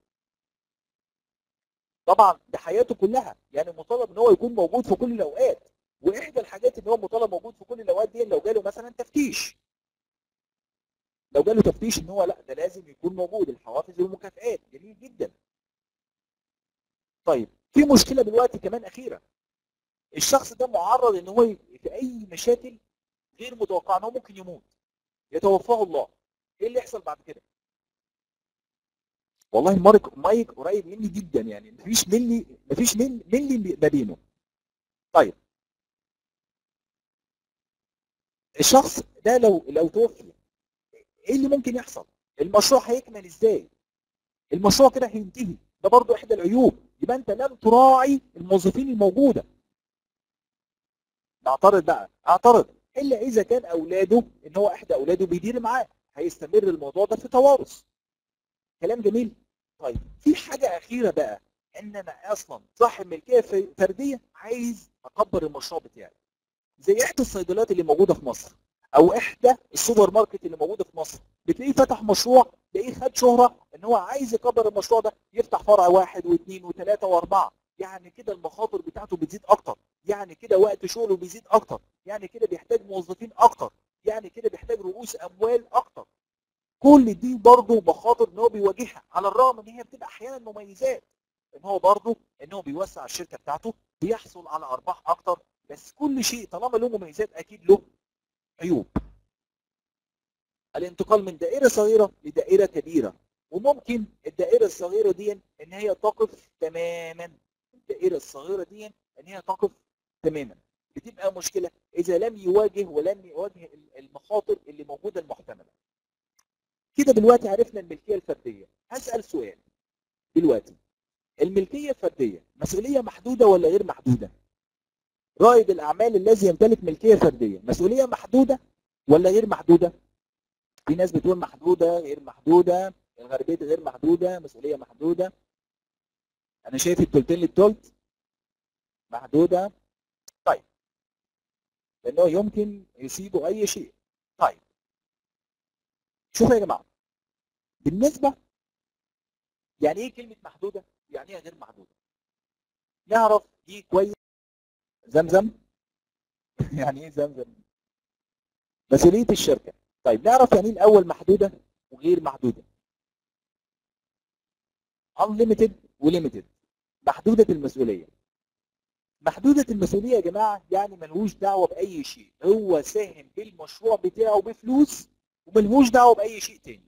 طبعا ده حياته كلها يعني مطالب ان هو يكون موجود في كل الاوقات واحدى الحاجات ان هو مطالب موجود في كل الاوقات دي لو جاله مثلا تفتيش لو جاله تفتيش ان هو لا ده لازم يكون موجود الحوافز والمكافئات جميل جدا طيب في مشكله دلوقتي كمان اخيره الشخص ده معرض ان هو ي- في اي مشاكل غير متوقعه ان هو ممكن يموت يتوفاه الله ايه اللي يحصل بعد كده والله مايك مايك قريب مني جدا يعني مفيش مني مفيش من مني ما بينه طيب الشخص ده لو لو توفي ايه اللي ممكن يحصل المشروع هيكمل ازاي المشروع كده هينتهي ده برضو احدى العيوب يبقى انت لم تراعي الموظفين الموجوده نعترض بقى اعترض الا اذا كان اولاده ان هو احدى اولاده بيدير معاه هيستمر الموضوع ده في توارث كلام جميل طيب في حاجه اخيره بقى ان انا اصلا صاحب ملكيه ف- فرديه عايز اكبر المشروع بتاعي زي احدى الصيدليات اللي موجوده في مصر او احدى السوبر ماركت اللي موجوده في مصر بتلاقيه فتح مشروع تلاقيه خد شهره ان هو عايز يكبر المشروع ده يفتح فرع واحد واثنين وثلاثه واربعه يعني كده المخاطر بتاعته بتزيد اكتر يعني كده وقت شغله بيزيد اكتر يعني كده بيحتاج موظفين اكتر يعني كده بيحتاج رؤوس اموال اكتر كل دي برضه مخاطر ان هو بيواجهها على الرغم ان هي بتبقى احيانا مميزات ان هو برضه ان هو بيوسع الشركه بتاعته بيحصل على ارباح اكتر بس كل شيء طالما له مميزات اكيد له عيوب الانتقال من دائره صغيره لدائره كبيره وممكن الدائره الصغيره دي ان هي تقف تماما الدائره الصغيره دي ان هي تقف تماما بتبقى مشكله اذا لم يواجه ولم يواجه المخاطر اللي موجوده المحتمله كده دلوقتي عرفنا الملكيه الفرديه هسال سؤال دلوقتي الملكيه الفرديه مسؤوليه محدوده ولا غير محدوده رائد الاعمال الذي يمتلك ملكيه فرديه مسؤوليه محدوده ولا غير محدوده في ناس بتقول محدوده غير محدوده الغربيه غير محدوده مسؤوليه محدوده انا شايف التلتين للتلت محدوده طيب لانه يمكن يصيبه اي شيء طيب شوفوا يا جماعه بالنسبه يعني ايه كلمه محدوده يعني ايه غير محدوده نعرف دي كويس زمزم يعني ايه زمزم مسؤوليه الشركه طيب نعرف يعني ايه الاول محدوده وغير محدوده unlimited وليميتد محدوده المسؤوليه محدوده المسؤوليه يا جماعه يعني ملهوش دعوه باي شيء هو ساهم بالمشروع بتاعه بفلوس وملهوش دعوه باي شيء تاني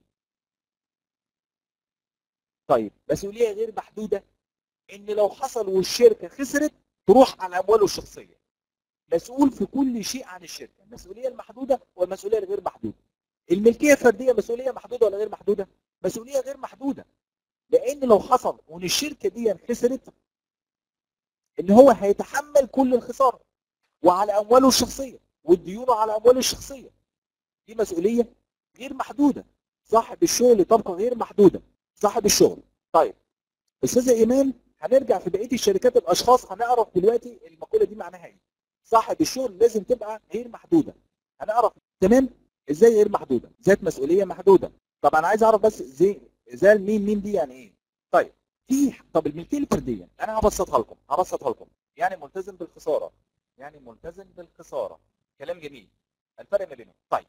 طيب مسؤوليه غير محدوده ان لو حصل والشركه خسرت تروح على امواله الشخصيه مسؤول في كل شيء عن الشركه المسؤوليه المحدوده والمسؤوليه الغير محدوده الملكيه الفرديه مسؤوليه محدوده ولا غير محدوده مسؤوليه غير محدوده لان لو حصل وان الشركه دي خسرت ان هو هيتحمل كل الخساره وعلى امواله الشخصيه والديون على امواله الشخصيه دي مسؤوليه غير محدوده صاحب الشغل تبقى غير محدوده صاحب الشغل طيب استاذه ايمان هنرجع في بقيه الشركات الاشخاص هنعرف دلوقتي المقوله دي معناها ايه صاحب الشغل لازم تبقى غير محدوده هنعرف تمام ازاي غير محدوده ذات مسؤوليه محدوده طب انا عايز اعرف بس زي زي مين مين دي يعني ايه طيب في طب الملكيه الفرديه انا هبسطها لكم هبسطها لكم يعني ملتزم بالخساره يعني ملتزم بالخساره كلام جميل الفرق ما بينهم طيب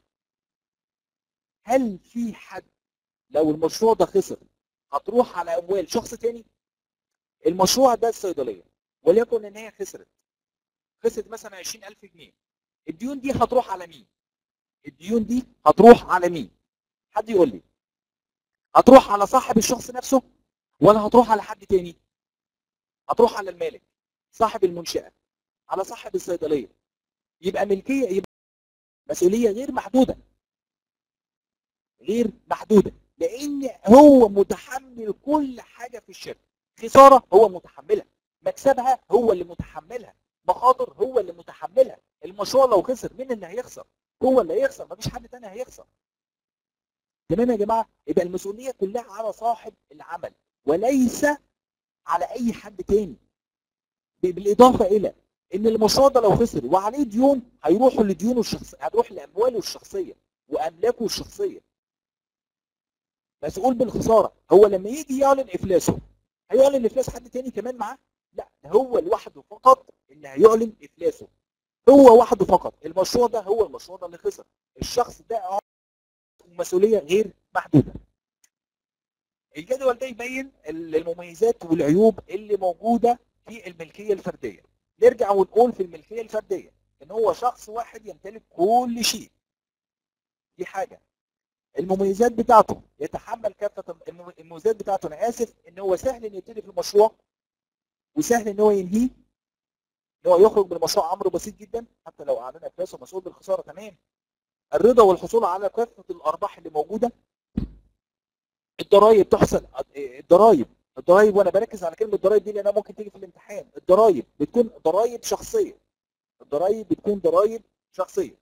هل في حد لو المشروع ده خسر هتروح على اموال شخص تاني المشروع ده الصيدليه وليكن ان هي خسرت خسرت مثلا 20000 جنيه الديون دي هتروح على مين الديون دي هتروح على مين حد يقول لي هتروح على صاحب الشخص نفسه ولا هتروح على حد تاني هتروح على المالك صاحب المنشأة على صاحب الصيدلية يبقى ملكية يبقى مسؤولية غير محدودة غير محدودة لأن هو متحمل كل حاجة في الشركة خسارة هو متحملها مكسبها هو اللي متحملها مخاطر هو اللي متحملها المشروع لو خسر مين اللي هيخسر هو اللي هيخسر مفيش حد تاني هيخسر تمام يا جماعه يبقى المسؤوليه كلها على صاحب العمل وليس على اي حد تاني ب- بالاضافه الى ان المشروع ده لو خسر وعليه ديون هيروحوا لديونه الشخصيه هتروح لامواله الشخصيه واملاكه الشخصيه مسؤول بالخساره هو لما يجي يعلن افلاسه هيعلن افلاس حد تاني كمان معاه لا ده هو لوحده فقط اللي هيعلن افلاسه هو وحده فقط المشروع ده هو المشروع ده اللي خسر الشخص ده مسؤوليه غير محدوده الجدول ده يبين ال- المميزات والعيوب اللي موجوده في الملكيه الفرديه نرجع ونقول في الملكيه الفرديه ان هو شخص واحد يمتلك كل شيء دي حاجه المميزات بتاعته يتحمل كافه الم- المميزات بتاعته انا اسف ان هو سهل ان يبتدي في المشروع وسهل ان هو ينهيه ان هو يخرج من المشروع امر بسيط جدا حتى لو اعلن افلاسه مسؤول بالخساره تمام الرضا والحصول على كافه الارباح اللي موجوده الضرايب تحصل الضرايب الضرايب وانا بركز على كلمه الضرايب دي لانها ممكن تيجي في الامتحان الضرايب بتكون ضرايب شخصيه الضرايب بتكون ضرايب شخصيه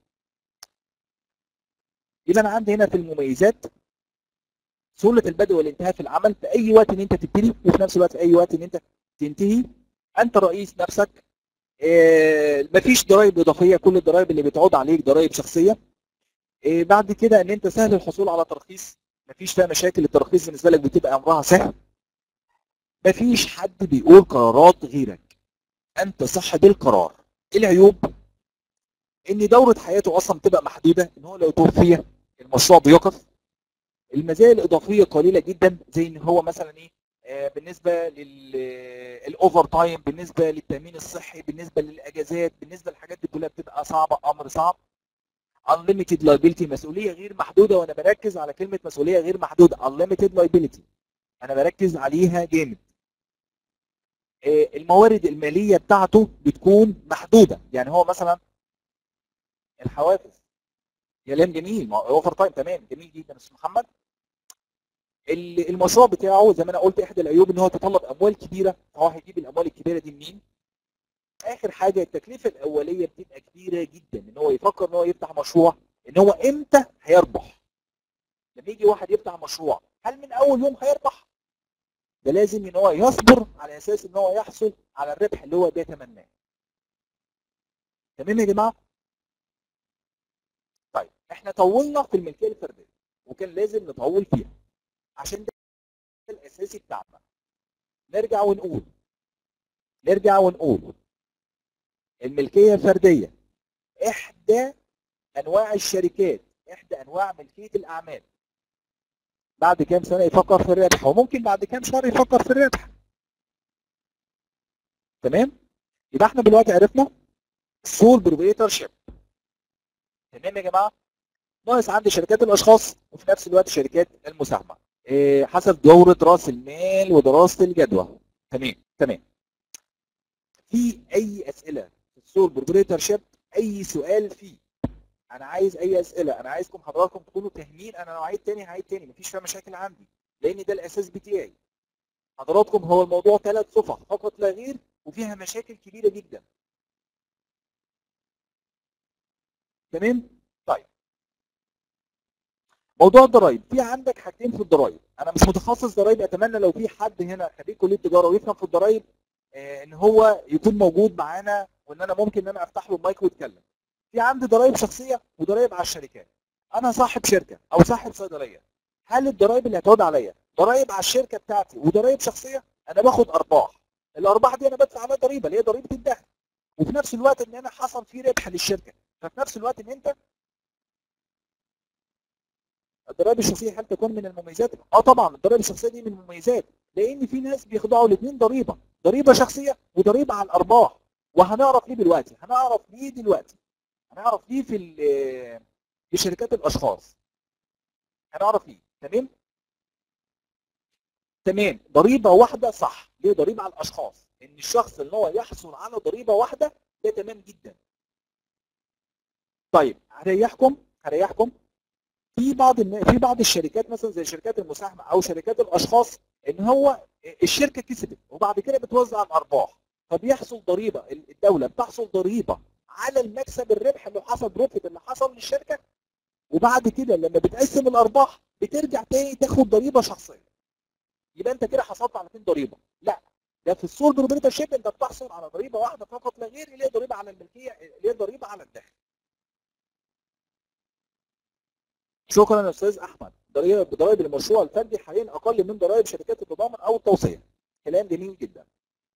يبقى انا عندي هنا في المميزات سهوله البدء والانتهاء في العمل في اي وقت ان انت تبتدي وفي نفس الوقت في اي وقت ان انت تنتهي انت رئيس نفسك آه، مفيش ضرائب اضافيه كل الضرائب اللي بتعود عليك ضرائب شخصيه آه، بعد كده ان انت سهل الحصول على ترخيص مفيش فيها مشاكل الترخيص بالنسبه لك بتبقى امرها سهل مفيش حد بيقول قرارات غيرك انت صاحب القرار العيوب ان دوره حياته اصلا بتبقى محدوده ان هو لو توفي المشروع بيقف المزايا الاضافيه قليله جدا زي ان هو مثلا ايه آه، بالنسبه للاوفر تايم بالنسبه للتامين الصحي بالنسبه للاجازات بالنسبه للحاجات دي كلها بتبقى صعبه امر صعب unlimited liability مسؤوليه غير محدوده وانا بركز على كلمه مسؤوليه غير محدوده unlimited liability انا بركز عليها جامد آه، الموارد الماليه بتاعته بتكون محدوده يعني هو مثلا الحوافز كلام جميل اوفر تايم تمام جميل جدا يا استاذ محمد ال- المشروع بتاعه زي ما انا قلت احدى العيوب ان هو تطلب اموال كبيره فهو هيجيب الاموال الكبيره دي منين؟ اخر حاجه التكلفه الاوليه بتبقى كبيره جدا ان هو يفكر ان هو يفتح مشروع ان هو امتى هيربح لما يجي واحد يفتح مشروع هل من اول يوم هيربح ده لازم ان هو يصبر على اساس ان هو يحصل على الربح اللي هو بيتمناه تمام يا جماعه طيب احنا طولنا في الملكيه الفرديه وكان لازم نطول فيها عشان ده الاساسي بتاعنا نرجع ونقول نرجع ونقول الملكيه الفرديه احدى انواع الشركات احدى انواع ملكيه الاعمال بعد كام سنه يفكر في الربح وممكن بعد كام شهر يفكر في الربح تمام يبقى احنا دلوقتي عرفنا سول بروبريتور شيب تمام يا جماعه ناقص عندي شركات الاشخاص وفي نفس الوقت شركات المساهمه إيه، حسب دوره راس المال ودراسه الجدوى تمام تمام في اي اسئله في السول بروبريتور شيب اي سؤال فيه انا عايز اي اسئله انا عايزكم حضراتكم تكونوا فاهمين انا لو عيد تاني هعيد تاني مفيش فيها مشاكل عندي لان ده الاساس بتاعي حضراتكم هو الموضوع ثلاث صفح فقط لا غير وفيها مشاكل كبيره جدا تمام طيب موضوع الضرايب في عندك حاجتين في الضرايب انا مش متخصص ضرايب اتمنى لو في حد هنا خريج كليه تجاره ويفهم في الضرايب آه، ان هو يكون موجود معانا وان انا ممكن ان انا افتح له المايك ويتكلم في عندي ضرايب شخصيه وضرايب على الشركات انا صاحب شركه او صاحب صيدليه هل الضرايب اللي هتعود عليا ضرايب على الشركه بتاعتي وضرايب شخصيه انا باخد ارباح الارباح دي انا بدفع عليها ضريبه اللي هي ضريبه الدخل وفي نفس الوقت ان انا حصل فيه ربح للشركه ففي نفس الوقت ان انت الضرائب الشخصيه هل تكون من المميزات؟ اه طبعا الضرائب الشخصيه دي من المميزات لان في ناس بيخضعوا الاثنين ضريبه ضريبه شخصيه وضريبه على الارباح وهنعرف ليه دلوقتي هنعرف ليه دلوقتي هنعرف ليه في ال- في شركات الاشخاص هنعرف ليه تمام تمام ضريبه واحده صح ليه ضريبه على الاشخاص ان الشخص اللي هو يحصل على ضريبه واحده ده تمام جدا طيب هريحكم هريحكم في بعض النا- في بعض الشركات مثلا زي شركات المساهمه او شركات الاشخاص ان هو الشركه كسبت وبعد كده بتوزع الارباح فبيحصل ضريبه الدوله بتحصل ضريبه على المكسب الربح اللي حصل بروفيت اللي حصل للشركه وبعد كده لما بتقسم الارباح بترجع تاني تاخد ضريبه شخصيه يبقى انت كده حصلت على 2 ضريبه لا ده في السول بروبريتور شيب انت بتحصل على ضريبه واحده فقط لا غير اللي هي ضريبه على الملكيه اللي هي ضريبه على الدخل شكرا يا استاذ احمد ضريبه ضرائب المشروع الفردي حاليا اقل من ضرائب شركات التضامن او التوصيه كلام جميل جدا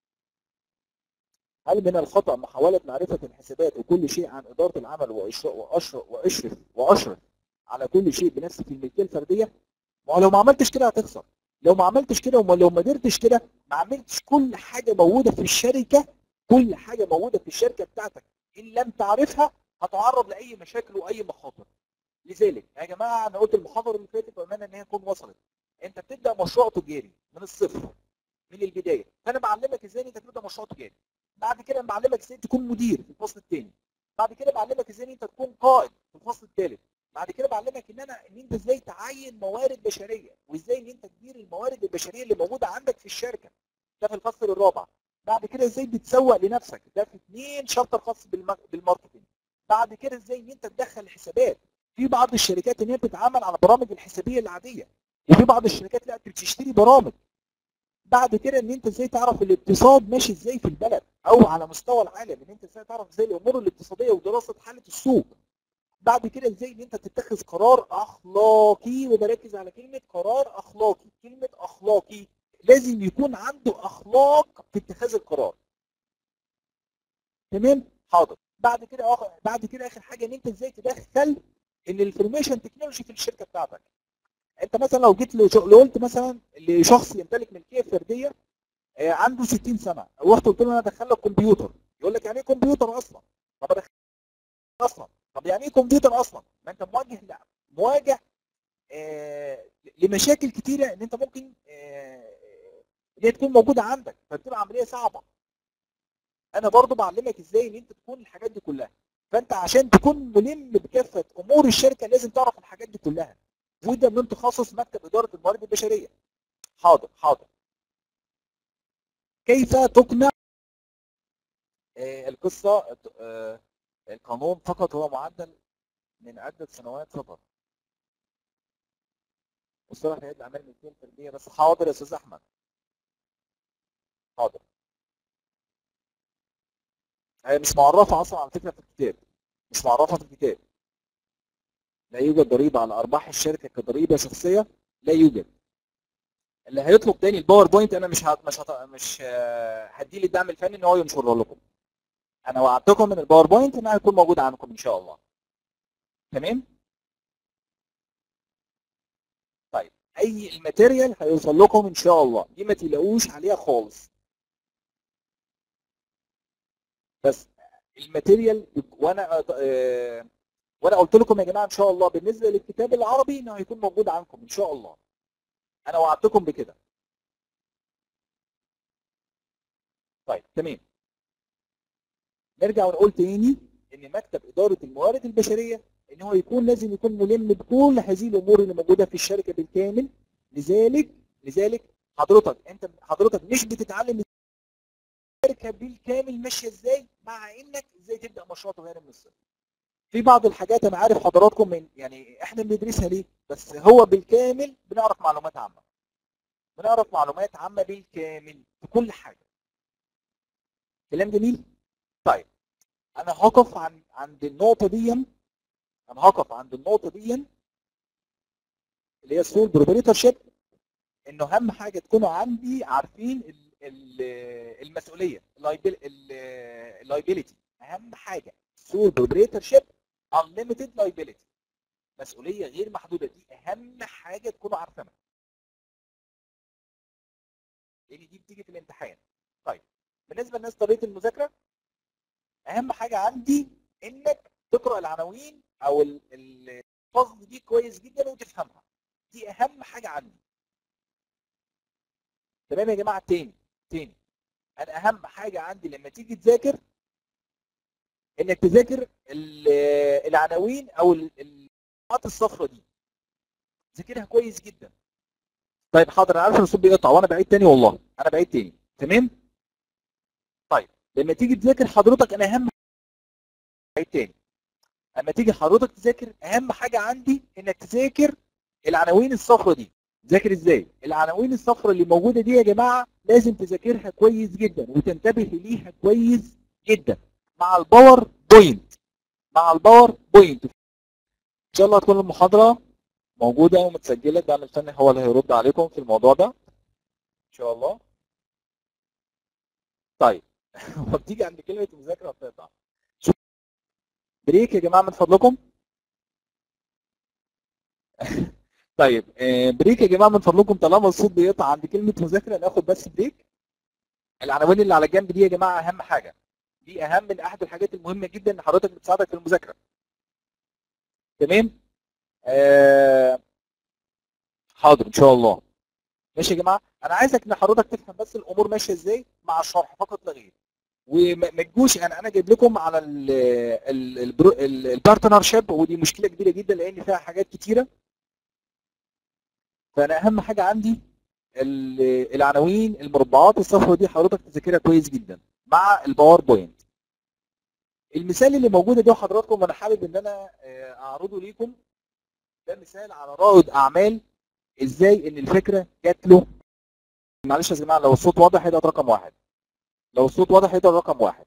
هل من الخطا محاوله معرفه الحسابات وكل شيء عن اداره العمل وإشر- واشرف واشرف واشرف على كل شيء بنفسي في الملكيه الفرديه ما هو لو ما عملتش كده هتخسر لو ما عملتش كده ولو ما قدرتش كده ما عملتش كل حاجه موجوده في الشركه كل حاجه موجوده في الشركه بتاعتك ان لم تعرفها هتعرض لاي مشاكل واي مخاطر لذلك يا جماعه انا قلت المحاضره اللي فاتت بامانه ان هي تكون وصلت انت بتبدا مشروع تجاري من الصفر من البدايه فانا بعلمك ازاي إن انت تبدا مشروع تجاري بعد كده بعلمك ازاي تكون مدير في الفصل الثاني بعد كده بعلمك ازاي إن انت تكون قائد في الفصل الثالث بعد كده بعلمك ان انا ان انت ازاي تعين موارد بشريه وازاي ان انت تدير الموارد البشريه اللي موجوده عندك في الشركه ده في الفصل الرابع بعد كده ازاي بتسوق لنفسك ده في اثنين شابتر خاص بالم- بالماركتنج بعد كده ازاي ان انت تدخل حسابات في بعض الشركات ان هي بتتعامل على برامج الحسابيه العاديه وفي بعض الشركات لا بتشتري برامج بعد كده ان انت ازاي تعرف الاقتصاد ماشي ازاي في البلد او على مستوى العالم ان انت ازاي تعرف ازاي الامور الاقتصاديه ودراسه حاله السوق بعد كده ازاي ان انت تتخذ قرار اخلاقي وبركز على كلمه قرار اخلاقي كلمه اخلاقي لازم يكون عنده اخلاق في اتخاذ القرار تمام حاضر بعد كده أخ... بعد كده اخر حاجه ان انت ازاي تدخل الانفورميشن تكنولوجي في الشركه بتاعتك انت مثلا لو جيت لو لو قلت مثلا لشخص يمتلك ملكيه فرديه آه، عنده 60 سنه رحت قلت له انا ادخل لك كمبيوتر يقول لك يعني ايه كمبيوتر اصلا طب ادخل اصلا طب يعني ايه كمبيوتر اصلا ما انت مواجه لا مواجه آه، لمشاكل كتيره ان انت ممكن آه، ان هي تكون موجوده عندك فبتبقى عمليه صعبه انا برضو بعلمك ازاي ان انت تكون الحاجات دي كلها فانت عشان تكون ملم بكافه امور الشركه لازم تعرف الحاجات دي كلها وده من تخصص مكتب اداره الموارد البشريه حاضر حاضر كيف تقنع آه، القصه آه، القانون فقط هو معدل من عده سنوات فقط مصطلح هيئه الاعمال الملكيه الفرديه بس حاضر يا استاذ احمد حاضر هي مش معرفه اصلا على فكره في الكتاب مش معرفه في الكتاب لا يوجد ضريبه على ارباح الشركه كضريبه شخصيه لا يوجد اللي هيطلب تاني الباوربوينت انا مش هت... مش هت... مش آه، هديه الدعم الفني ان هو ينشره لكم انا وعدتكم من الباوربوينت انها هيكون موجود عندكم ان شاء الله تمام طيب اي الماتيريال هيوصل لكم ان شاء الله دي ما تقلقوش عليها خالص بس الماتيريال وانا آه، وانا قلت لكم يا جماعه ان شاء الله بالنسبه للكتاب العربي انه هيكون موجود عندكم ان شاء الله انا وعدتكم بكده طيب تمام نرجع ونقول تاني ان مكتب اداره الموارد البشريه ان هو يكون لازم يكون ملم بكل هذه الامور اللي موجوده في الشركه بالكامل لذلك لذلك حضرتك انت حضرتك مش بتتعلم الشركه بالكامل ماشيه ازاي مع انك ازاي تبدا مشروع تجاري من الصفر في بعض الحاجات انا عارف حضراتكم من يعني احنا بندرسها ليه بس هو بالكامل بنعرف معلومات عامه بنعرف معلومات عامه بالكامل في كل حاجه كلام جميل طيب انا هقف عن عند النقطه دي انا هقف عند النقطه دي اللي هي السول بروبريتور شيب انه اهم حاجه تكونوا عندي عارفين ال- ال- المسؤوليه اللايبيليتي اهم حاجه سول بروبريتور شيب unlimited liability مسؤوليه غير محدوده دي اهم حاجه تكونوا عارفينها لان دي بتيجي في الامتحان طيب بالنسبه لناس طريقه المذاكره اهم حاجه عندي انك تقرا العناوين او ال- ال- الفصل دي كويس جدا وتفهمها دي اهم حاجه عندي تمام يا جماعه تاني تاني انا اهم حاجه عندي لما تيجي تذاكر انك تذاكر ال- العناوين او ال- النقاط الصفراء دي ذاكرها كويس جدا طيب حاضر انا عارف ان الصوت بيقطع وانا بعيد تاني والله انا بعيد تاني تمام طيب لما تيجي تذاكر حضرتك انا اهم بعيد تاني اما تيجي حضرتك تذاكر اهم حاجه عندي انك تذاكر العناوين الصفراء دي ذاكر ازاي العناوين الصفراء اللي موجوده دي يا جماعه لازم تذاكرها كويس جدا وتنتبه ليها كويس جدا مع الباور بوينت مع الباور بوينت ان شاء الله تكون المحاضره موجوده ومتسجله ده مستني هو اللي هيرد عليكم في الموضوع ده ان شاء الله طيب هو بتيجي عند كلمه مذاكره بتقطع شوف. بريك يا جماعه من فضلكم طيب آه، بريك يا جماعه من فضلكم طالما الصوت بيقطع عند كلمه مذاكره ناخد بس بريك العناوين اللي على الجنب دي يا جماعه اهم حاجه دي اهم من احد الحاجات المهمه جدا ان حضرتك بتساعدك في المذاكره تمام آه حاضر ان شاء الله ماشي يا جماعه انا عايزك ان حضرتك تفهم بس الامور ماشيه ازاي مع الشرح فقط لا غير وما ما تجوش انا انا جايب لكم على البارتنر شيب ودي مشكله كبيره جدا لان فيها حاجات كتيره فانا اهم حاجه عندي ال- العناوين المربعات الصفراء دي حضرتك تذاكرها كويس جدا مع الباوربوينت المثال اللي موجوده ده حضراتكم انا حابب ان انا آه، اعرضه ليكم ده مثال على رائد اعمال ازاي ان الفكره جات له معلش يا جماعه لو الصوت واضح هيبقى رقم واحد لو الصوت واضح هيبقى رقم واحد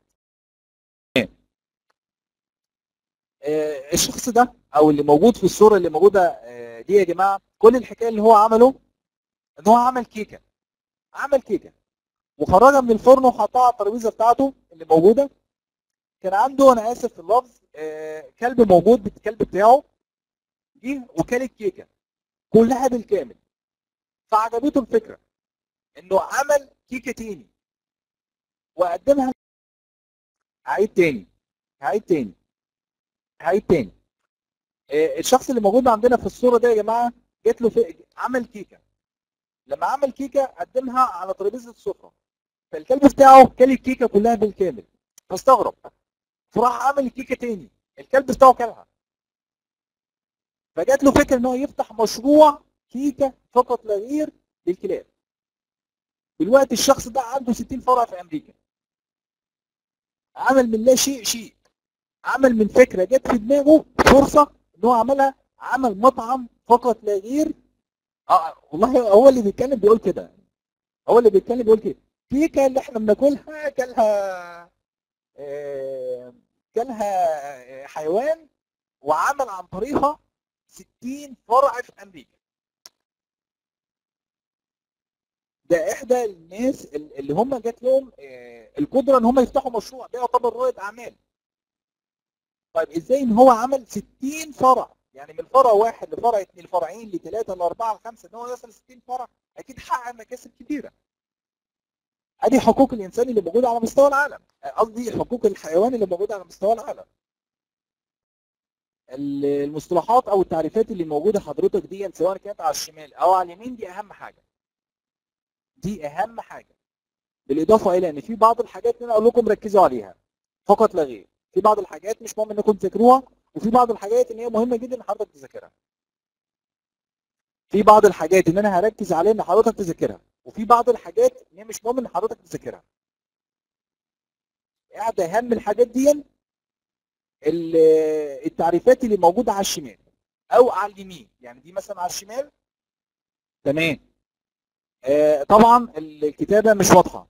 آه، الشخص ده او اللي موجود في الصوره اللي موجوده آه، دي يا جماعه كل الحكايه اللي هو عمله ان هو عمل كيكه عمل كيكه وخرجها من الفرن وحطها على الترابيزه بتاعته اللي موجوده كان عنده انا اسف في اللفظ آه، كلب موجود الكلب بتاعه جه وكل الكيكه كلها بالكامل فعجبته الفكره انه عمل كيكه تاني وقدمها هعيد تاني هعيد تاني هعيد تاني آه، الشخص اللي موجود عندنا في الصوره ده يا جماعه جات له في عمل كيكه لما عمل كيكه قدمها على ترابيزه السفره فالكلب بتاعه كل الكيكه كلها بالكامل فاستغرب فراح عمل الكيكه تاني الكلب بتاعه كلها فجات له فكره ان هو يفتح مشروع كيكه فقط لا غير للكلاب دلوقتي الشخص ده عنده 60 فرع في امريكا عمل من لا شيء شيء عمل من فكره جت في دماغه فرصه ان هو عملها عمل مطعم فقط لا غير اه والله هو اللي بيتكلم بيقول كده هو اللي بيتكلم بيقول كده كيكه اللي احنا بناكلها كلها آه، كلها حيوان وعمل عن طريقها 60 فرع في امريكا ده احدى الناس اللي هم جات لهم آه، القدره ان هم يفتحوا مشروع ده يعتبر رائد اعمال طيب ازاي ان هو عمل 60 فرع يعني من فرع واحد لفرع اثنين لفرعين لثلاثه لاربعه لخمسه ان هو يوصل 60 فرع اكيد حقق مكاسب كبيره ادي حقوق الانسان اللي موجوده على مستوى العالم قصدي حقوق الحيوان اللي موجوده على مستوى العالم ال- المصطلحات او التعريفات اللي موجوده حضرتك دي سواء كانت على الشمال او على اليمين دي اهم حاجه دي اهم حاجه بالاضافه الى ان في بعض الحاجات اللي انا اقول لكم ركزوا عليها فقط لا غير في بعض الحاجات مش مهم انكم تذاكروها وفي بعض الحاجات ان هي مهمه جدا ان حضرتك تذاكرها في بعض الحاجات ان انا هركز عليها ان حضرتك تذاكرها وفي بعض الحاجات ان هي مش مهم ان حضرتك تذاكرها احد اهم الحاجات دي ال- التعريفات اللي موجوده على الشمال او على اليمين يعني دي مثلا على الشمال تمام آه، طبعا الكتابه مش واضحه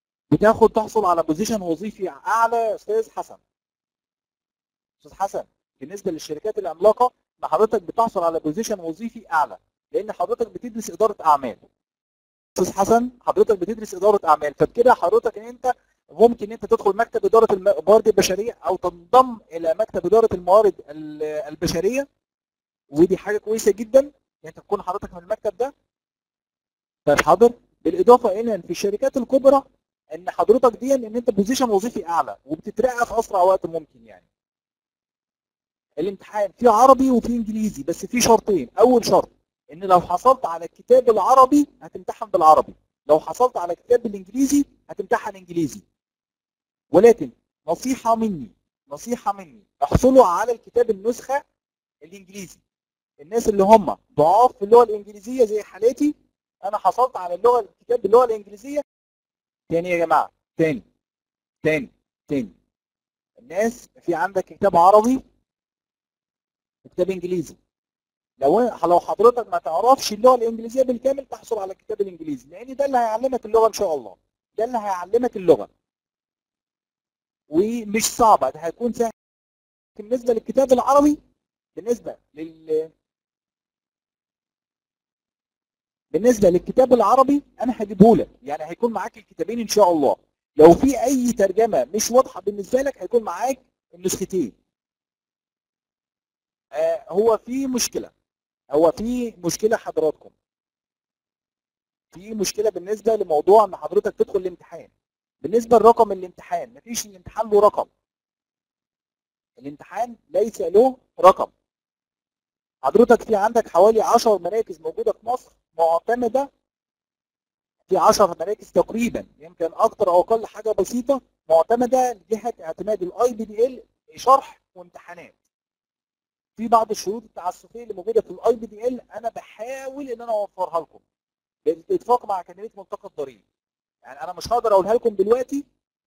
بتاخد تحصل على بوزيشن وظيفي اعلى يا استاذ حسن استاذ حسن بالنسبه للشركات العملاقه ان حضرتك بتحصل على بوزيشن وظيفي اعلى لان حضرتك بتدرس اداره اعمال استاذ حسن حضرتك بتدرس اداره اعمال فبكده حضرتك ان انت ممكن انت تدخل مكتب اداره الم- الموارد البشريه او تنضم الى مكتب اداره الموارد ال- البشريه ودي حاجه كويسه جدا ان انت تكون حضرتك من المكتب ده طيب حاضر بالاضافه الى ان في الشركات الكبرى ان حضرتك دي ان انت بوزيشن وظيفي اعلى وبتترقى في اسرع وقت ممكن يعني الامتحان فيه عربي وفيه انجليزي بس فيه شرطين اول شرط ان لو حصلت على الكتاب العربي هتمتحن بالعربي لو حصلت على كتاب بالانجليزي هتمتحن انجليزي ولكن نصيحة مني نصيحة مني احصلوا على الكتاب النسخة الانجليزي الناس اللي هم ضعاف في اللغة الانجليزية زي حالاتي انا حصلت على اللغة الكتاب باللغة الانجليزية تاني يا جماعة تاني تاني تاني الناس في عندك كتاب عربي وكتاب انجليزي لو لو حضرتك ما تعرفش اللغه الانجليزيه بالكامل تحصل على الكتاب الانجليزي لان ده اللي هيعلمك اللغه ان شاء الله ده اللي هيعلمك اللغه ومش صعبه ده هيكون سهل بالنسبه للكتاب العربي بالنسبه لل بالنسبه للكتاب العربي انا هجيبه لك يعني هيكون معاك الكتابين ان شاء الله لو في اي ترجمه مش واضحه بالنسبه لك هيكون معاك النسختين آه هو في مشكله هو في مشكله حضراتكم في مشكله بالنسبه لموضوع ان حضرتك تدخل الامتحان بالنسبه لرقم الامتحان مفيش الامتحان له رقم الامتحان ليس له رقم حضرتك في عندك حوالي 10 مراكز موجوده في مصر معتمده في 10 مراكز تقريبا يمكن اكتر او اقل حاجه بسيطه معتمده لجهه اعتماد الاي بي دي ال شرح وامتحانات في بعض الشروط التعسفيه اللي موجوده في الاي بي دي ال انا بحاول ان انا اوفرها لكم بالاتفاق مع اكاديميه ملتقى الضريب يعني انا مش هقدر اقولها لكم دلوقتي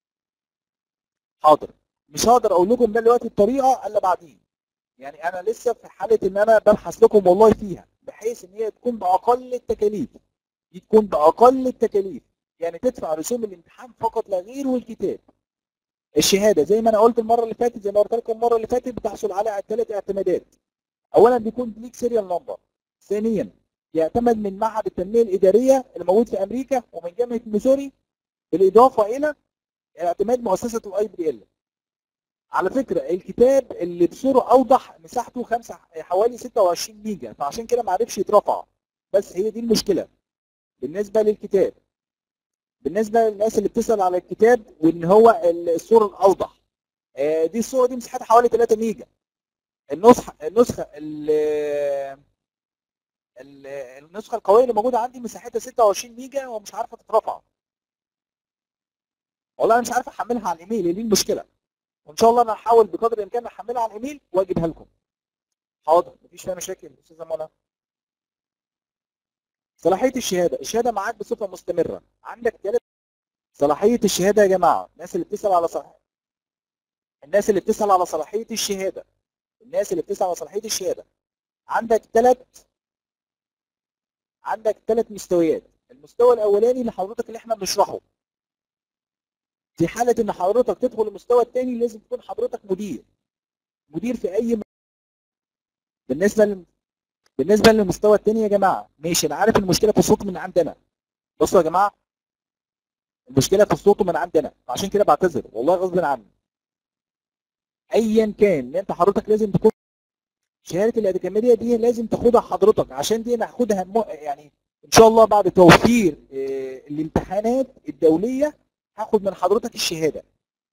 حاضر مش هقدر اقول لكم دلوقتي الطريقه الا بعدين يعني انا لسه في حاله ان انا ببحث لكم والله فيها بحيث ان هي تكون باقل التكاليف دي تكون باقل التكاليف يعني تدفع رسوم الامتحان فقط لا غير والكتاب الشهاده زي ما انا قلت المره اللي فاتت زي ما قلت لكم المره اللي فاتت بتحصل على ثلاث اعتمادات اولا بيكون ليك سيريال نمبر ثانيا يعتمد من معهد التنميه الاداريه اللي موجود في امريكا ومن جامعه ميسوري بالاضافه الى اعتماد مؤسسه الاي بي ال على فكره الكتاب اللي بصوره اوضح مساحته خمسة حوالي 26 ميجا فعشان كده ما عرفش يترفع بس هي دي المشكله بالنسبه للكتاب بالنسبه للناس اللي بتسال على الكتاب وان هو الصوره الاوضح آه، دي الصوره دي مساحتها حوالي 3 ميجا النسخه النسخه ال- ال- النسخه القويه اللي موجوده عندي مساحتها 26 ميجا ومش عارفه تترفع والله انا مش عارف احملها على الايميل هي دي المشكله وان شاء الله انا هحاول بقدر الامكان احملها على الايميل واجيبها لكم حاضر مفيش فيها مشاكل استاذه منى صلاحيه الشهاده الشهاده معاك بصفه مستمره عندك ثلاث صلاحيه الشهاده يا جماعه الناس اللي بتسال على صح الناس اللي بتسال على صلاحيه الشهاده الناس اللي بتسال على صلاحيه الشهاده عندك ثلاث عندك ثلاث مستويات المستوى الاولاني اللي حضرتك اللي احنا بنشرحه في حاله ان حضرتك تدخل المستوى الثاني لازم تكون حضرتك مدير مدير في اي م... بالنسبه لل... بالنسبه للمستوى الثاني يا جماعه ماشي انا عارف المشكله في الصوت من عندنا بصوا يا جماعه المشكله في الصوت من عندنا عشان كده بعتذر والله غصب عني ايا كان ان انت حضرتك لازم تكون شهاده الاكاديميه دي لازم تاخدها حضرتك عشان دي انا هاخدها م... يعني ان شاء الله بعد توفير آه، الامتحانات الدوليه هاخد من حضرتك الشهاده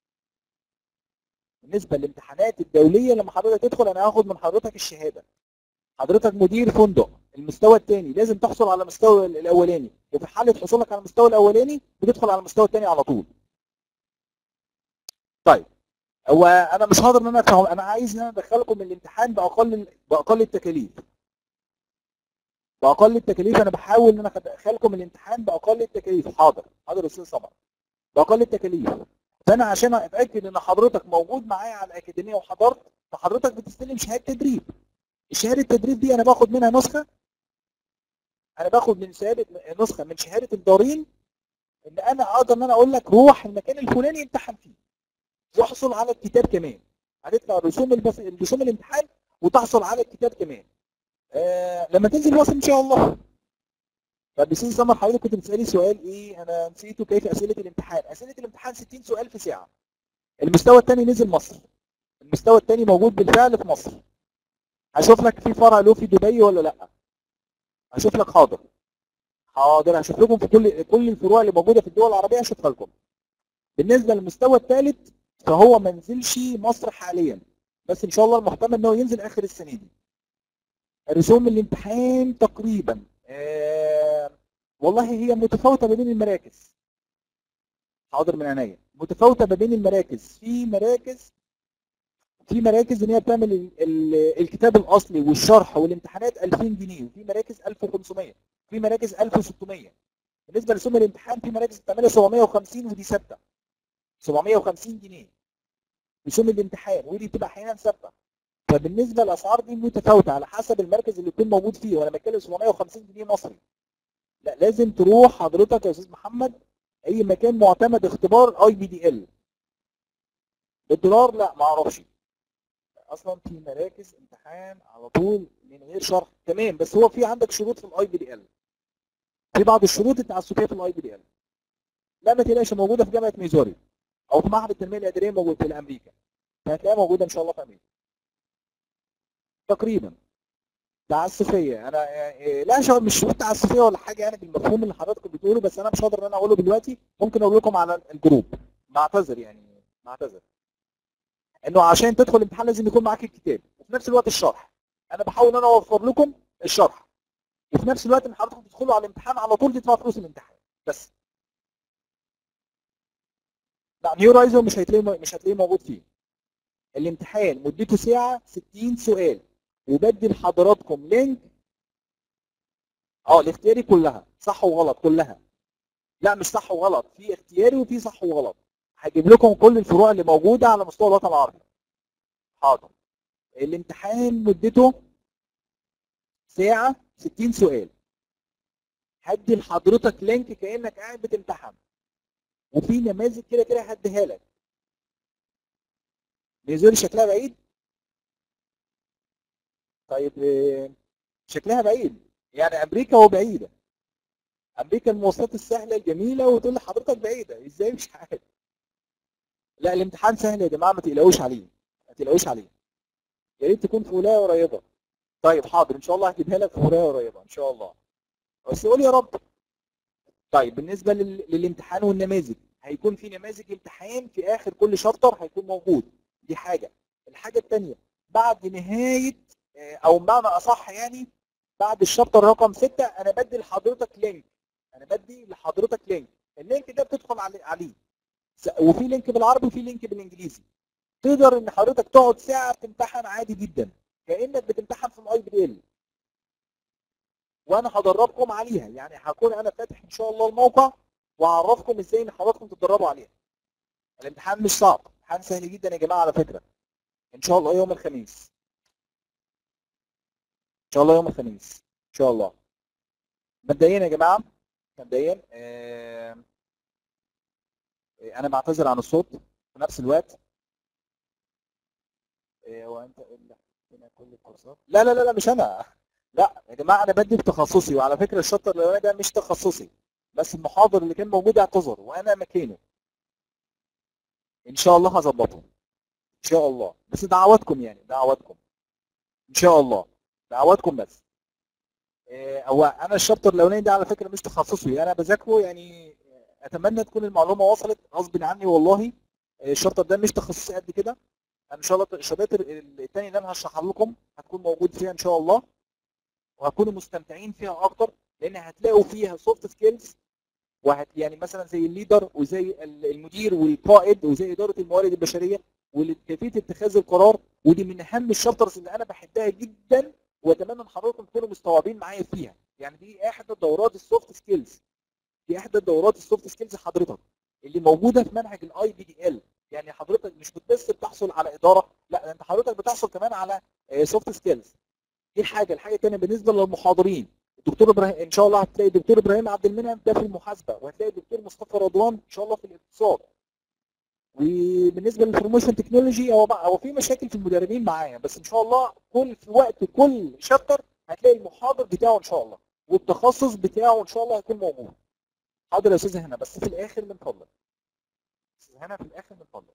بالنسبه للامتحانات الدوليه لما حضرتك تدخل انا هاخد من حضرتك الشهاده حضرتك مدير فندق المستوى الثاني لازم تحصل على المستوى الاولاني وفي حاله حصولك على المستوى الاولاني بتدخل على المستوى الثاني على طول طيب هو انا مش هقدر ان انا أفهم. انا عايز ان انا ادخلكم الامتحان باقل باقل التكاليف باقل التكاليف انا بحاول ان انا ادخلكم الامتحان باقل التكاليف حاضر حاضر يا استاذ سمر باقل التكاليف فانا عشان اتاكد ان حضرتك موجود معايا على الاكاديميه وحضرت فحضرتك بتستلم شهاده تدريب الشهاده التدريب دي انا باخد منها نسخه انا باخد من شهاده نسخه من شهاده الدارين ان انا اقدر ان انا اقول لك روح المكان الفلاني امتحن فيه واحصل على الكتاب كمان هتدفع رسوم البس... رسوم الامتحان وتحصل على الكتاب كمان آه لما تنزل مصر ان شاء الله طب استاذ سمر حضرتك كنت بتسالي سؤال ايه انا نسيته كيف اسئله الامتحان اسئله الامتحان 60 سؤال في ساعه المستوى الثاني نزل مصر المستوى الثاني موجود بالفعل في مصر هشوف لك في فرع له في دبي ولا لا هشوف لك حاضر حاضر هشوف لكم في كل كل الفروع اللي موجوده في الدول العربيه هشوفها لكم بالنسبه للمستوى الثالث فهو ما نزلش مصر حاليا بس ان شاء الله المحتمل ان هو ينزل اخر السنه دي رسوم الامتحان تقريبا آه والله هي متفاوته ما بين المراكز حاضر من عينيا متفاوته ما بين المراكز في مراكز في مراكز ان هي بتعمل ال- ال- الكتاب الاصلي والشرح والامتحانات 2000 جنيه وفي مراكز 1500 في مراكز 1600 بالنسبه لرسوم الامتحان في مراكز بتعملها 750 ودي ثابته 750 جنيه رسوم الامتحان ودي بتبقى احيانا ثابته فبالنسبه للاسعار دي متفاوته على حسب المركز اللي يكون موجود فيه وانا بتكلم 750 جنيه مصري لا لازم تروح حضرتك يا استاذ محمد اي مكان معتمد اختبار اي بي دي ال الدولار لا ما اعرفش اصلا في مراكز امتحان على طول من غير شرح تمام بس هو في عندك شروط في الاي بي دي ال في بعض الشروط التعسفيه في الاي بي دي ال لا ما تقلقش موجوده في جامعه ميزوري او في معهد التنميه الاداريه موجود في امريكا فهتلاقيها موجوده ان شاء الله في امريكا تقريبا تعسفيه انا يعني لا شغل مش شروط تعسفيه ولا حاجه يعني بالمفهوم اللي حضراتكم بتقوله بس انا مش هقدر ان انا اقوله دلوقتي ممكن اقول لكم على الجروب بعتذر يعني بعتذر انه عشان تدخل الامتحان لازم يكون معاك الكتاب وفي نفس الوقت الشرح انا بحاول ان انا اوفر لكم الشرح وفي نفس الوقت ان حضراتكم تدخلوا على الامتحان على طول تدفعوا فلوس الامتحان بس لا نيو رايزو مش هتلاقيه مش هتلاقيه موجود فيه الامتحان مدته ساعه 60 سؤال وبدي لحضراتكم لينك اه الاختياري كلها صح وغلط كلها لا مش صح وغلط في اختياري وفي صح وغلط هجيب لكم كل الفروع اللي موجوده على مستوى الوطن العربي حاضر الامتحان مدته ساعه 60 سؤال هدي لحضرتك لينك كانك قاعد بتمتحن وفي نماذج كده كده هديها لك ميزوري شكلها بعيد طيب آه، شكلها بعيد يعني امريكا وبعيده امريكا المواصلات السهله الجميله وتقول لحضرتك بعيده ازاي مش عارف لا الامتحان سهل يا جماعه ما تقلقوش عليه ما تقلقوش عليه يا ريت تكون في ولايه قريبه طيب حاضر ان شاء الله هجيبها لك في ولايه قريبه ان شاء الله بس قول يا رب طيب بالنسبه لل... للامتحان والنماذج هيكون في نماذج امتحان في اخر كل شابتر هيكون موجود دي حاجه الحاجه الثانيه بعد نهايه آه، او بمعنى اصح يعني بعد الشابتر رقم 6 انا بدي لحضرتك لينك انا بدي لحضرتك لينك اللينك ده بتدخل علي- عليه س- وفي لينك بالعربي وفي لينك بالانجليزي تقدر ان حضرتك تقعد ساعه تمتحن عادي جدا كانك بتمتحن في الاي بي ال وانا هدربكم عليها يعني هكون انا فاتح ان شاء الله الموقع واعرفكم ازاي ان حضراتكم تتدربوا عليها الامتحان مش صعب امتحان سهل جدا يا جماعه على فكره ان شاء الله يوم الخميس ان شاء الله يوم الخميس ان شاء الله مبدئيا يا جماعه مبدئيا آه، انا بعتذر عن الصوت في نفس الوقت آه، هو انت اللي هنا كل الكورسات لا لا لا لا مش انا لا يا جماعه انا بدي بتخصصي وعلى فكره الشطر الاولاني ده مش تخصصي بس المحاضر اللي كان موجود اعتذر وانا مكانه ان شاء الله هظبطه ان شاء الله بس دعواتكم يعني دعواتكم ان شاء الله دعواتكم بس آه، هو انا الشابتر الاولاني ده على فكره مش تخصصي انا بذاكره يعني اتمنى تكون المعلومه وصلت غصب عني والله آه، الشابتر ده مش تخصصي قد كده انا ان شاء الله الشباتر الثاني اللي انا هشرحها لكم هتكون موجود فيها ان شاء الله وهتكونوا مستمتعين فيها اكتر لان هتلاقوا فيها سوفت سكيلز وهت يعني مثلا زي الليدر وزي ال- المدير والقائد وزي اداره الموارد البشريه وكيفيه اتخاذ القرار ودي من اهم الشابترز اللي انا بحبها جدا واتمنى ان حضراتكم تكونوا مستوعبين معايا فيها يعني دي احدى الدورات السوفت سكيلز دي احدى الدورات السوفت سكيلز حضرتك اللي موجوده في منهج الاي بي دي ال يعني حضرتك مش بس بتحصل على اداره لا ده انت حضرتك بتحصل كمان على سوفت سكيلز دي حاجه الحاجه الثانيه بالنسبه للمحاضرين الدكتور ابراهيم ان شاء الله هتلاقي الدكتور ابراهيم عبد المنعم ده في المحاسبه وهتلاقي الدكتور مصطفى رضوان ان شاء الله في الاقتصاد وبالنسبه للانفورميشن تكنولوجي هو هو في مشاكل في المدربين معايا بس ان شاء الله كل في وقت كل شابتر هتلاقي المحاضر بتاعه ان شاء الله والتخصص بتاعه ان شاء الله هيكون موجود حاضر يا استاذ هنا بس في الاخر من فضلك استاذ هنا في الاخر من فضلك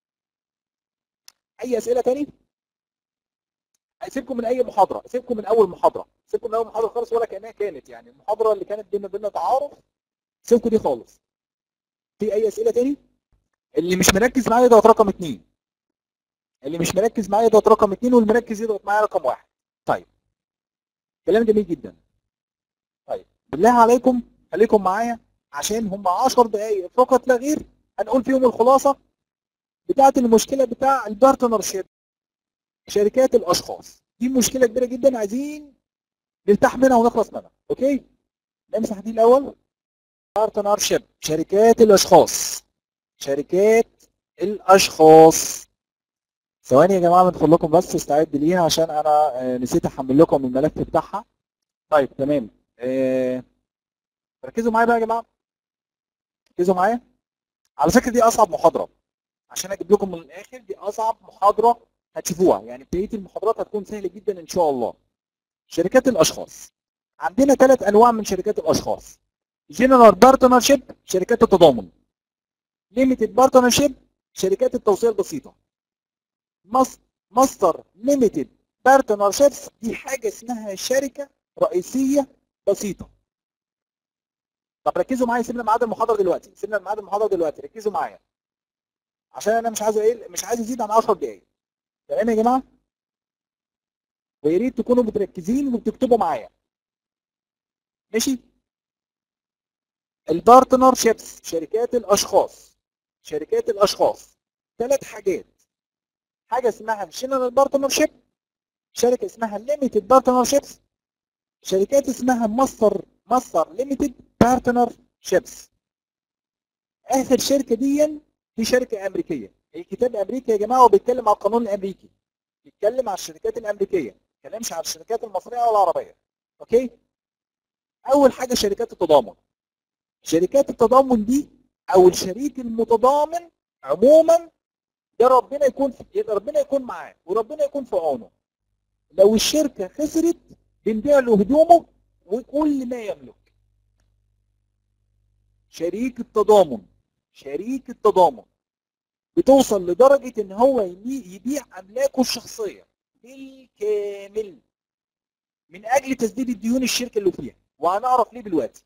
اي اسئله تاني اسيبكم من اي محاضره اسيبكم من اول محاضره اسيبكم من اول محاضره خالص ولا كانها كانت يعني المحاضره اللي كانت بينا بينا تعارف سيبكم دي خالص في اي اسئله تاني اللي مش مركز معايا يضغط رقم اثنين اللي مش مركز معايا يضغط رقم اثنين واللي مركز يضغط معايا رقم واحد طيب كلام جميل جدا طيب بالله عليكم خليكم معايا عشان هم 10 دقائق فقط لا غير هنقول فيهم الخلاصه بتاعه المشكله بتاع البارتنر شيب شركات الاشخاص دي مشكله كبيره جدا عايزين نرتاح منها ونخلص منها اوكي نمسح دي الاول بارتنر شيب شركات الاشخاص شركات الاشخاص ثواني يا جماعه من فضلكم بس استعد ليها عشان انا آه، نسيت احمل لكم الملف بتاعها طيب تمام آه، ركزوا معايا بقى يا جماعه ركزوا معايا على فكره دي اصعب محاضره عشان اجيب لكم من الاخر دي اصعب محاضره هتشوفوها يعني بقيه المحاضرات هتكون سهله جدا ان شاء الله شركات الاشخاص عندنا ثلاث انواع من شركات الاشخاص جنرال بارتنرشيب شركات التضامن ليميتد بارتنرشيب شركات التوصيه البسيطه ماستر ليميتد بارتنرشيبس دي حاجه اسمها شركه رئيسيه بسيطه طب ركزوا معايا سيبنا ميعاد المحاضره دلوقتي سيبنا ميعاد المحاضره دلوقتي ركزوا معايا عشان انا مش عايز ايه مش عايز ازيد عن 10 دقائق تمام يا جماعه ويا ريت تكونوا متركزين وبتكتبوا معايا ماشي البارتنر شيبس شركات الاشخاص شركات الاشخاص ثلاث حاجات حاجه اسمها جنرال بارتنر شيب شركه اسمها ليميتد بارتنر شيبس شركات اسمها ماستر ماستر ليميتد بارتنر شيبس اخر شركه دي دي شركه امريكيه الكتاب امريكي يا جماعه وبيتكلم على القانون الامريكي بيتكلم على الشركات الامريكيه ما بيتكلمش على الشركات المصريه ولا العربيه اوكي اول حاجه شركات التضامن شركات التضامن دي او الشريك المتضامن عموما ده ربنا يكون في ربنا يكون معاه وربنا يكون في عونه لو الشركه خسرت بنبيع له هدومه وكل ما يملك شريك التضامن شريك التضامن بتوصل لدرجة ان هو يبي- يبيع املاكه الشخصية بالكامل من اجل تسديد الديون الشركة اللي فيها وهنعرف ليه دلوقتي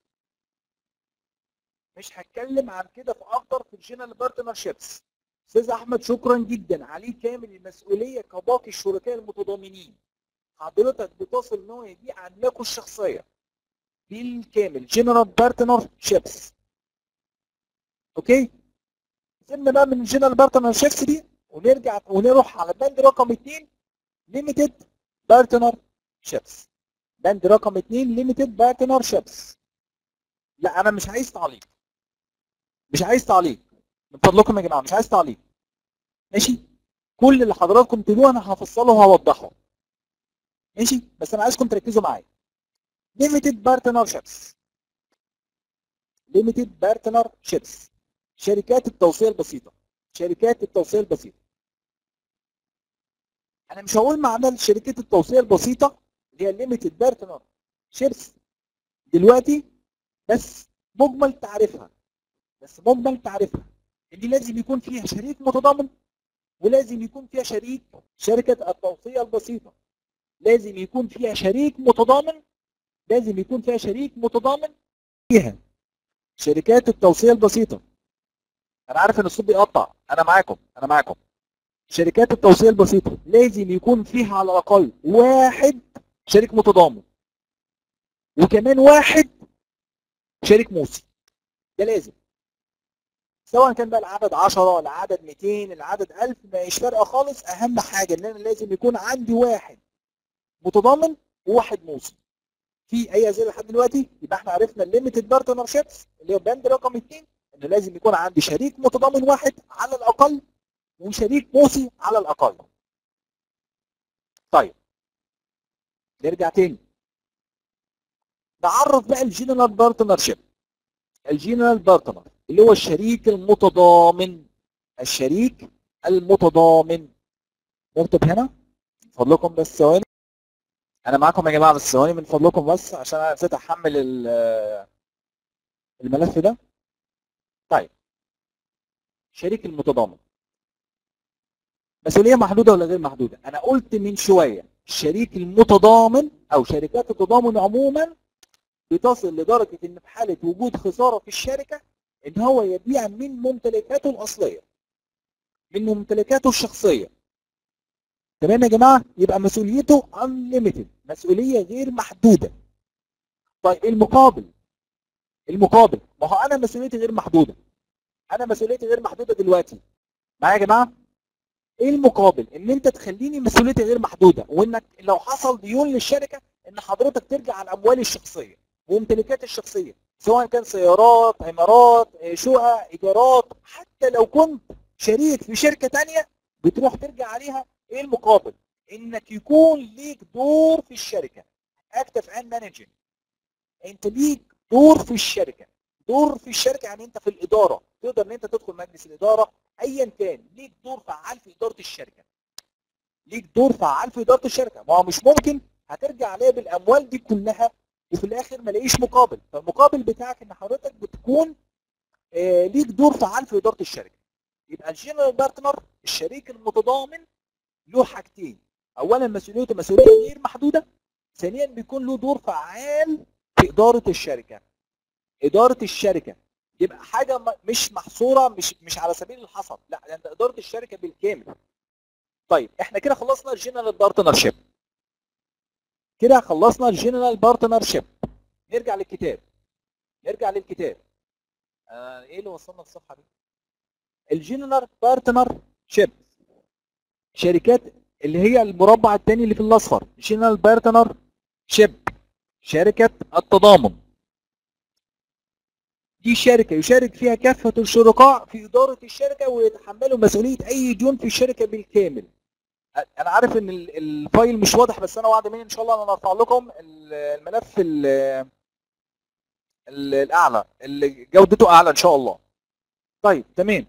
مش هتكلم عن كده في اكتر في الجنرال بارتنر شيبس استاذ احمد شكرا جدا عليه كامل المسؤولية كباقي الشركاء المتضامنين حضرتك بتصل ان هو يبيع املاكه الشخصية بالكامل جنرال بارتنر شيبس اوكي سيبنا بقى من الجنرال بارتنر شيبس دي ونرجع ونروح على بند رقم 2 ليميتد بارتنر شيبس بند رقم 2 ليميتد بارتنر شيبس لا انا مش عايز تعليق مش عايز تعليق من فضلكم يا جماعه مش عايز تعليق ماشي كل اللي حضراتكم تقولوه انا هفصله وهوضحه ماشي بس انا عايزكم تركزوا معايا ليميتد بارتنر شيبس ليميتد بارتنر شيبس شركات التوصيه البسيطه شركات التوصيه البسيطه انا مش هقول معنى شركات التوصيه البسيطه اللي هي ليميتد بارتنر شيبس دلوقتي بس مجمل تعريفها بس مجمل تعريفها ان لازم يكون فيها شريك متضامن ولازم يكون فيها شريك شركه التوصيه البسيطه لازم يكون فيها شريك متضامن لازم يكون فيها شريك متضامن فيها شركات التوصيه البسيطه انا عارف ان الصوت بيقطع انا معاكم انا معاكم شركات التوصيه البسيطه لازم يكون فيها على الاقل واحد شريك متضامن وكمان واحد شريك موسي ده لازم سواء كان بقى العدد 10 العدد 200 العدد 1000 مش فارقه خالص اهم حاجه ان انا لازم يكون عندي واحد متضامن وواحد موسي في اي اسئله لحد دلوقتي يبقى احنا عرفنا الليميتد بارتنر شيبس اللي هو بند رقم 2 ان لازم يكون عندي شريك متضامن واحد على الاقل وشريك موسي على الاقل طيب نرجع تاني نعرف بقى الجنرال بارتنر شيب الجنرال بارتنر اللي هو الشريك المتضامن الشريك المتضامن نكتب هنا من فضلكم بس ثواني انا معاكم يا جماعه بس ثواني من فضلكم بس عشان انا نسيت احمل ال- الملف ده طيب شريك المتضامن مسؤوليه محدوده ولا غير محدوده انا قلت من شويه الشريك المتضامن او شركات التضامن عموما بتصل لدرجه ان في حاله وجود خساره في الشركه ان هو يبيع من ممتلكاته الاصليه من ممتلكاته الشخصيه تمام يا جماعه يبقى مسؤوليته unlimited مسؤوليه غير محدوده طيب المقابل المقابل ما هو انا مسؤوليتي غير محدوده انا مسؤوليتي غير محدوده دلوقتي معايا يا جماعه ايه المقابل ان انت تخليني مسؤوليتي غير محدوده وانك لو حصل ديون للشركه ان حضرتك ترجع على اموالي الشخصيه وممتلكاتي الشخصيه سواء كان سيارات عمارات آه، شقق ايجارات حتى لو كنت شريك في شركه تانية بتروح ترجع عليها ايه المقابل انك يكون ليك دور في الشركه اكتف اند مانجنج انت ليك دور في الشركه دور في الشركه يعني انت في الاداره تقدر ان انت تدخل مجلس الاداره ايا كان ليك دور فعال في اداره الشركه ليك دور فعال في اداره الشركه ما هو مش ممكن هترجع عليها بالاموال دي كلها وفي الاخر ما لاقيش مقابل فالمقابل بتاعك ان حضرتك بتكون آه، ليك دور فعال في اداره الشركه يبقى الجنرال بارتنر الشريك المتضامن له حاجتين اولا مسؤوليته مسؤوليه غير محدوده ثانيا بيكون له دور فعال في اداره الشركه اداره الشركه يبقى حاجه م- مش محصوره مش مش على سبيل الحصر لا ده انت اداره الشركه بالكامل طيب احنا كده خلصنا الجنرال بارتنر شيب كده خلصنا الجنرال بارتنر شيب نرجع للكتاب نرجع للكتاب آه ايه اللي وصلنا للصفحه دي الجنرال بارتنر شيب شركات اللي هي المربع الثاني اللي في الاصفر جنرال بارتنر شيب شركه التضامن دي شركه يشارك فيها كافه الشركاء في اداره الشركه ويتحملوا مسؤوليه اي ديون في الشركه بالكامل انا عارف ان ال- الفايل مش واضح بس انا وعد مني ان شاء الله انا ارفع لكم ال- الملف ال- ال- الاعلى اللي جودته اعلى ان شاء الله طيب تمام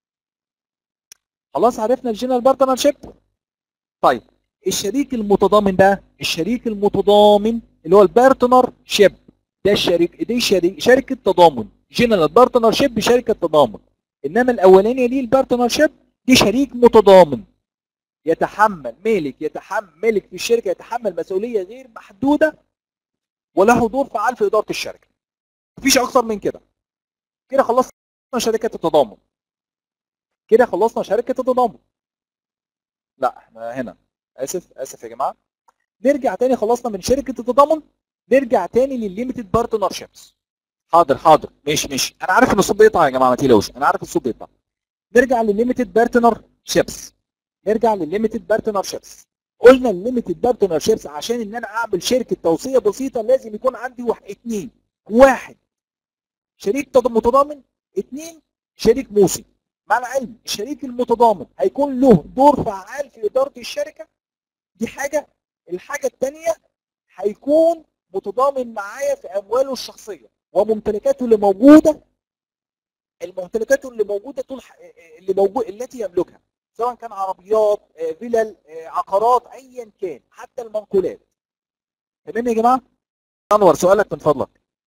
خلاص عرفنا الجنرال بارتنر شيب طيب الشريك المتضامن بقى الشريك المتضامن اللي هو البارتنر شيب ده الشريك دي شريك شركه تضامن جنرال بارتنر شيب شركه تضامن انما الاولانيه دي البارتنر شيب دي شريك متضامن يتحمل مالك يتحمل مالك في الشركه يتحمل مسؤوليه غير محدوده وله دور فعال في اداره الشركه مفيش اكتر من كده كده خلصنا شركه التضامن كده خلصنا شركه التضامن لا احنا هنا اسف اسف يا جماعه نرجع تاني خلصنا من شركه التضامن نرجع تاني للليميتد بارتنر شيبس حاضر حاضر ماشي ماشي انا عارف ان الصوت بيقطع يا جماعه ما تقلقوش انا عارف الصوت بيقطع نرجع للليميتد بارتنر شيبس نرجع للليميتد بارتنر شيبس قلنا الليميتد بارتنر شيبس عشان ان انا اعمل شركه توصيه بسيطه لازم يكون عندي واحد اثنين واحد شريك تض- متضامن اثنين شريك موصي مع العلم الشريك المتضامن هيكون له دور فعال في اداره الشركه دي حاجه الحاجه الثانيه هيكون متضامن معايا في امواله الشخصيه وممتلكاته اللي موجوده الممتلكات اللي موجوده طول ح- اللي موجود التي يملكها سواء كان عربيات آه، فيلل آه، عقارات ايا كان حتى المنقولات تمام يا جماعه انور سؤالك من فضلك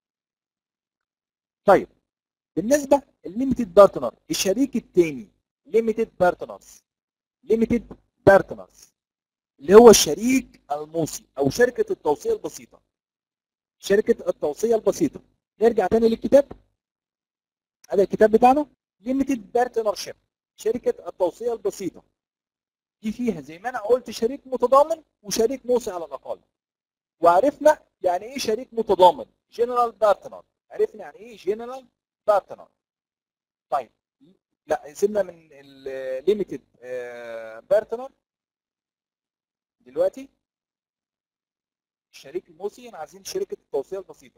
طيب بالنسبه الليميتد بارتنر الشريك الثاني ليميتد بارتنرز ليميتد بارتنرز اللي هو الشريك الموصي او شركه التوصيه البسيطه شركه التوصيه البسيطه نرجع تاني للكتاب هذا الكتاب بتاعنا ليميتد بارتنرشيب شركه التوصيه البسيطه دي فيها زي ما انا قلت شريك متضامن وشريك موصي على الاقل وعرفنا يعني ايه شريك متضامن جنرال بارتنر عرفنا يعني ايه جنرال بارتنر طيب لا سيبنا من الليميتد بارتنر دلوقتي الشريك الموصي احنا عايزين شركه التوصيه البسيطه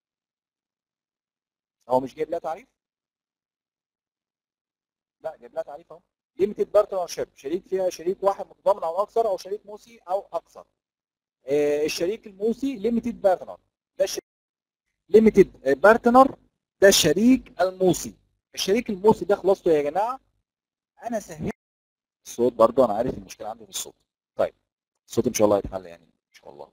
هو مش جايب لها تعريف لا جايب لها تعريف اهو ليميتد بارتنر شيب شريك فيها شريك واحد متضامن او اكثر او شريك موصي او اكثر آه، الشريك الموصي ليميتد بارتنر ده ليميتد بارتنر ده الشريك الموصي الشريك الموصي ده خلاصته يا جماعه انا سهلت الصوت برضه انا عارف المشكله عندي في الصوت طيب الصوت ان شاء الله هيتحل يعني ان شاء الله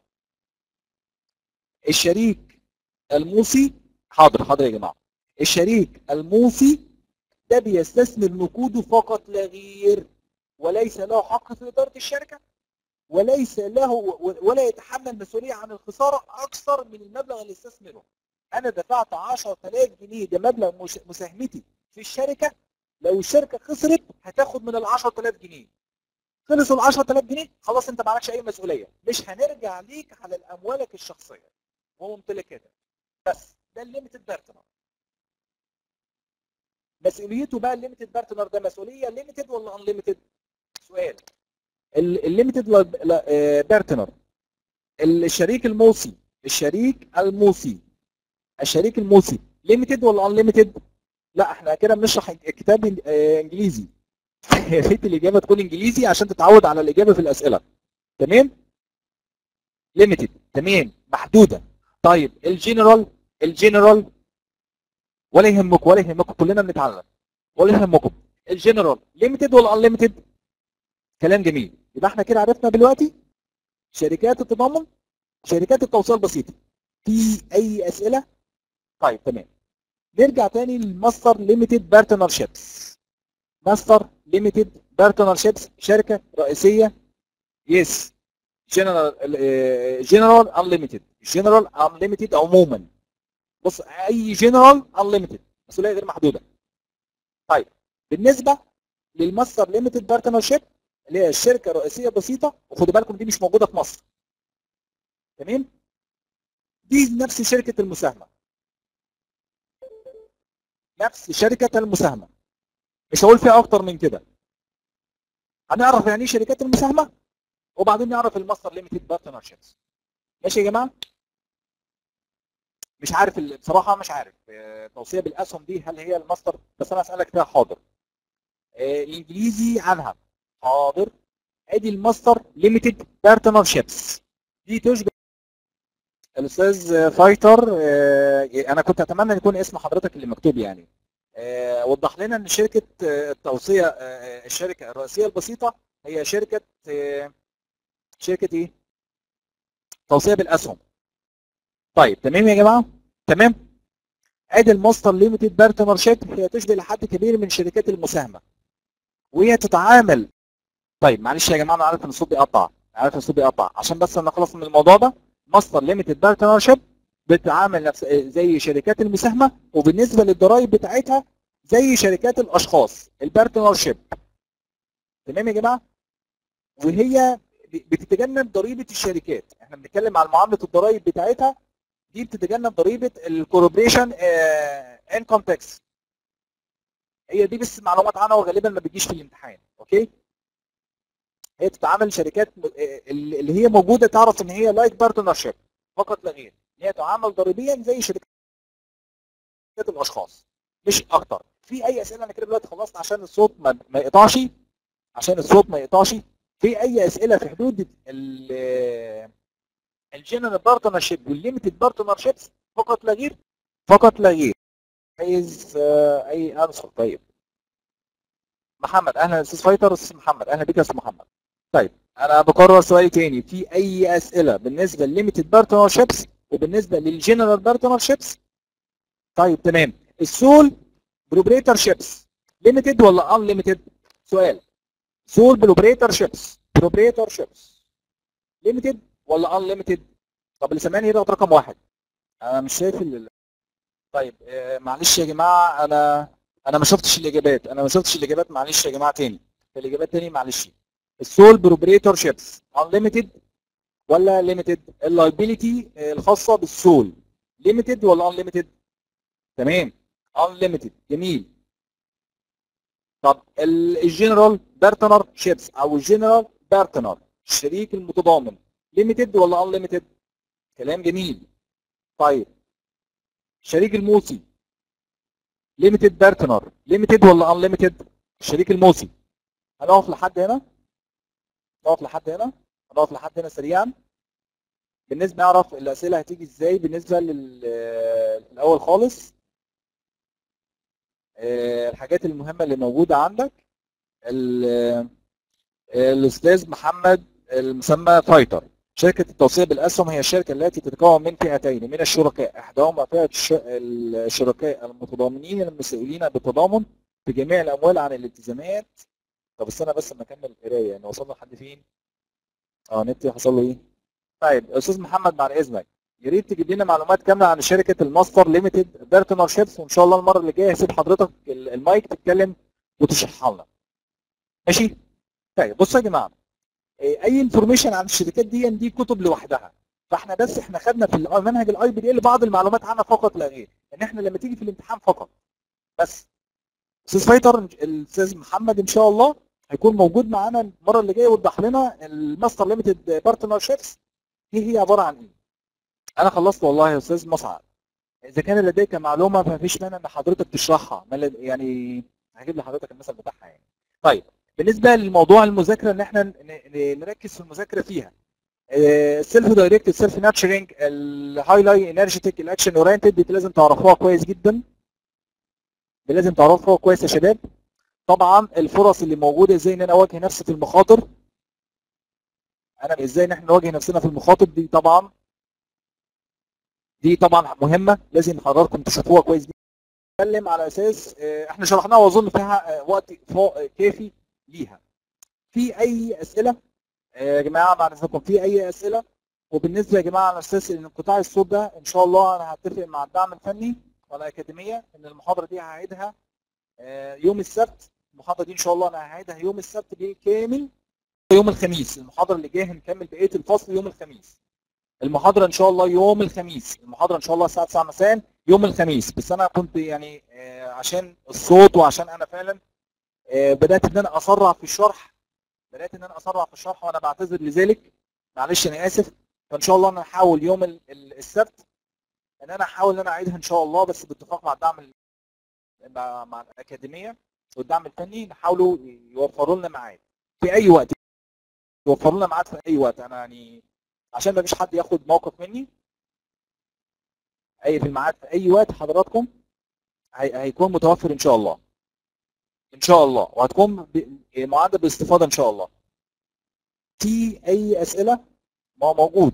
الشريك الموصي حاضر حاضر يا جماعه الشريك الموصي ده بيستثمر نقوده فقط لا غير وليس له حق في اداره الشركه وليس له ولا يتحمل مسؤوليه عن الخساره اكثر من المبلغ اللي استثمره انا دفعت 10000 جنيه ده مبلغ مش- مساهمتي في الشركه لو الشركه خسرت هتاخد من ال 10000 جنيه خلصوا ال 10000 جنيه خلاص انت ما عليكش اي مسؤوليه مش هنرجع ليك على اموالك الشخصيه وممتلكاتك بس ده الليميتد بارتنر مسؤوليته بقى الليميتد بارتنر ده مسؤوليه ليميتد ولا انليميتد سؤال الليميتد بارتنر الشريك الموصي الشريك الموصي الشريك الموصي ليميتد ولا انليميتد لا احنا كده بنشرح كتاب آه، انجليزي يا ريت الاجابه تكون انجليزي عشان تتعود على الاجابه في الاسئله تمام ليميتد تمام محدوده طيب الجنرال الجنرال ولا يهمكم ولا يهمكم كلنا بنتعلم ولا يهمكم الجنرال ليميتد ولا انليميتد كلام جميل يبقى احنا كده عرفنا دلوقتي شركات التضامن شركات التوصيل البسيطه في اي اسئله طيب تمام نرجع تاني للماستر ليميتد بارتنر شيبس ماستر ليميتد بارتنر شيبس شركه رئيسيه يس جنرال جنرال انليميتد جنرال انليميتد عموما بص اي جنرال انليميتد مسؤوليه غير محدوده طيب بالنسبه للماستر ليميتد بارتنر شيب اللي هي الشركه الرئيسيه بسيطه وخدوا بالكم دي مش موجوده في مصر تمام دي نفس شركه المساهمه نفس شركه المساهمه مش هقول فيها اكتر من كده هنعرف يعني ايه شركات المساهمه وبعدين نعرف الماستر ليميتد بارتنر شيبس ماشي يا جماعه مش عارف ال- بصراحه مش عارف آه، توصيه بالاسهم دي هل هي الماستر بس انا اسالك فيها حاضر آه، الانجليزي عنها حاضر ادي الماستر ليميتد بارتنر شيبس دي تشبه الاستاذ فايتر آه، انا كنت اتمنى ان يكون اسم حضرتك اللي مكتوب يعني آه، وضح لنا ان شركه آه، التوصيه آه، الشركه الرئيسيه البسيطه هي شركه آه، شركه ايه؟ توصيه بالاسهم طيب تمام يا جماعه تمام ادي الماستر ليميتد بارتنر شيب هي تشبه لحد كبير من شركات المساهمه وهي تتعامل طيب معلش يا جماعه انا عارف ان الصوت بيقطع عارف ان الصوت بيقطع عشان بس نخلص من الموضوع ده ماستر ليميتد بارتنر شيب بتتعامل نفس زي شركات المساهمه وبالنسبه للضرائب بتاعتها زي شركات الاشخاص البارتنر شيب تمام يا جماعه وهي بتتجنب ضريبه الشركات احنا بنتكلم على معامله الضرائب بتاعتها دي بتتجنب ضريبه الكوربريشن انكم تاكس هي دي بس معلومات عنها وغالبا ما بتجيش في الامتحان اوكي هي بتتعامل شركات م- آه، اللي هي موجوده تعرف ان هي لايك بارتنر شيب فقط لا غير ان هي تعامل ضريبيا زي شركات الاشخاص مش اكتر في اي اسئله انا كده دلوقتي خلصت عشان الصوت ما, ما يقطعش عشان الصوت ما يقطعش في اي اسئله في حدود ال الجنرال بارتنر شيب والليميتد بارتنر شيبس فقط لا غير فقط لا غير عايز آه، اي انسر طيب محمد اهلا يا استاذ فايتر استاذ محمد اهلا بك يا استاذ محمد طيب انا بكرر سؤالي تاني في اي اسئله بالنسبه للليميتد بارتنر شيبس وبالنسبه للجنرال بارتنر شيبس طيب تمام السول بروبريتر شيبس ليميتد ولا ان ليميتد سؤال سول بروبريتر شيبس بروبريتر شيبس ليميتد ولا ان ليميتد طب اللي سامعني يضغط رقم واحد انا مش شايف ال... طيب آه، معلش يا جماعه انا انا ما شفتش الاجابات انا ما شفتش الاجابات معلش يا جماعه تاني الاجابات تاني معلش السول بروبريتور شيبس انليميتد ولا ليميتد اللايبيليتي الخاصه بالسول ليميتد ولا انليميتد تمام انليميتد جميل طب ال- الجنرال بارتنر شيبس او الجنرال بارتنر الشريك المتضامن ليميتد ولا انليميتد كلام جميل طيب الشريك الموصي ليميتد بارتنر ليميتد ولا ان ليميتد الشريك الموصي هنقف لحد هنا نقف لحد هنا هنقف لحد هنا سريعا بالنسبه نعرف الاسئله هتيجي ازاي بالنسبه لل الاول خالص آه، الحاجات المهمه اللي موجوده عندك ال- الاستاذ محمد المسمى فايتر شركة التوصية بالأسهم هي الشركة التي تتكون من فئتين من الشركاء إحداهما فئة الش- الشركاء المتضامنين المسؤولين بالتضامن في جميع الأموال عن الالتزامات طب استنى بس لما أكمل القراية يعني وصلنا لحد فين؟ اه نت حصل له إيه؟ طيب أستاذ محمد بعد إذنك يا ريت تجيب لنا معلومات كاملة عن شركة الماستر ليميتد بارتنر شيبس وإن شاء الله المرة اللي جاية هسيب حضرتك ال- المايك تتكلم وتشرحها لنا. ماشي؟ طيب بصوا يا جماعة إيه، اي انفورميشن عن الشركات دي دي كتب لوحدها فاحنا بس احنا خدنا في المنهج الاي بي دي ال بعض المعلومات عنها فقط لا غير ان احنا لما تيجي في الامتحان فقط بس استاذ فايتر الاستاذ محمد ان شاء الله هيكون موجود معانا المره اللي جايه يوضح لنا الماستر ليميتد بارتنر شيبس دي هي عباره عن ايه انا خلصت والله يا استاذ مسعد اذا كان لديك معلومه فمفيش مانع ان حضرتك تشرحها ما لد- يعني هجيب لحضرتك المثل بتاعها يعني طيب بالنسبه لموضوع المذاكره ان احنا ن- ن- نركز في المذاكره فيها سيلف دايركتد سيلف ناتشرنج الهايلاي انرجيتك الاكشن اورينتد دي لازم تعرفوها كويس جدا دي لازم تعرفوها كويس يا شباب طبعا الفرص اللي موجوده ازاي ان انا اواجه نفسي في المخاطر انا ازاي ان احنا نواجه نفسنا في المخاطر دي طبعا دي طبعا مهمه لازم حضراتكم تشوفوها كويس جدا نتكلم على اساس آه، احنا شرحناها واظن فيها آه، وقت فوق- آه، كافي ليها في اي اسئله آه، يا جماعه بعد اذنكم في اي اسئله وبالنسبه يا جماعه على اساس ان انقطاع الصوت ده ان شاء الله انا هتفق مع الدعم الفني والاكاديميه ان المحاضره دي هعيدها آه، يوم السبت المحاضره دي ان شاء الله انا هعيدها يوم السبت بالكامل يوم الخميس المحاضره اللي جايه هنكمل بقيه الفصل يوم الخميس المحاضره ان شاء الله يوم الخميس المحاضره ان شاء الله الساعه 9 مساء يوم الخميس بس انا كنت يعني آه، عشان الصوت وعشان انا فعلا آه، بدات ان انا اسرع في الشرح بدات ان انا اسرع في الشرح وانا بعتذر لذلك معلش انا اسف فان شاء الله انا هحاول يوم ال- ال- السبت ان انا احاول ان انا اعيدها ان شاء الله بس باتفاق مع الدعم ال- مع, مع الاكاديميه والدعم الفني نحاولوا يوفروا لنا ميعاد في اي وقت يوفروا لنا ميعاد في اي وقت انا يعني عشان ما فيش حد ياخد موقف مني اي في الميعاد في اي وقت حضراتكم هي- هيكون متوفر ان شاء الله ان شاء الله وهتكون ب- معدة باستفاضه ان شاء الله في اي اسئله ما هو موجود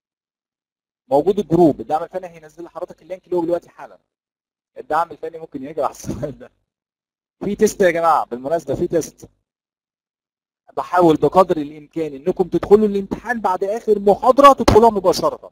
موجود الجروب الدعم الفني هينزل لحضرتك اللينك اللي هو دلوقتي حالا الدعم الفني ممكن يجي على السؤال ده في تيست يا جماعه بالمناسبه في تيست بحاول بقدر الامكان انكم تدخلوا الامتحان بعد اخر محاضره تدخلوها مباشره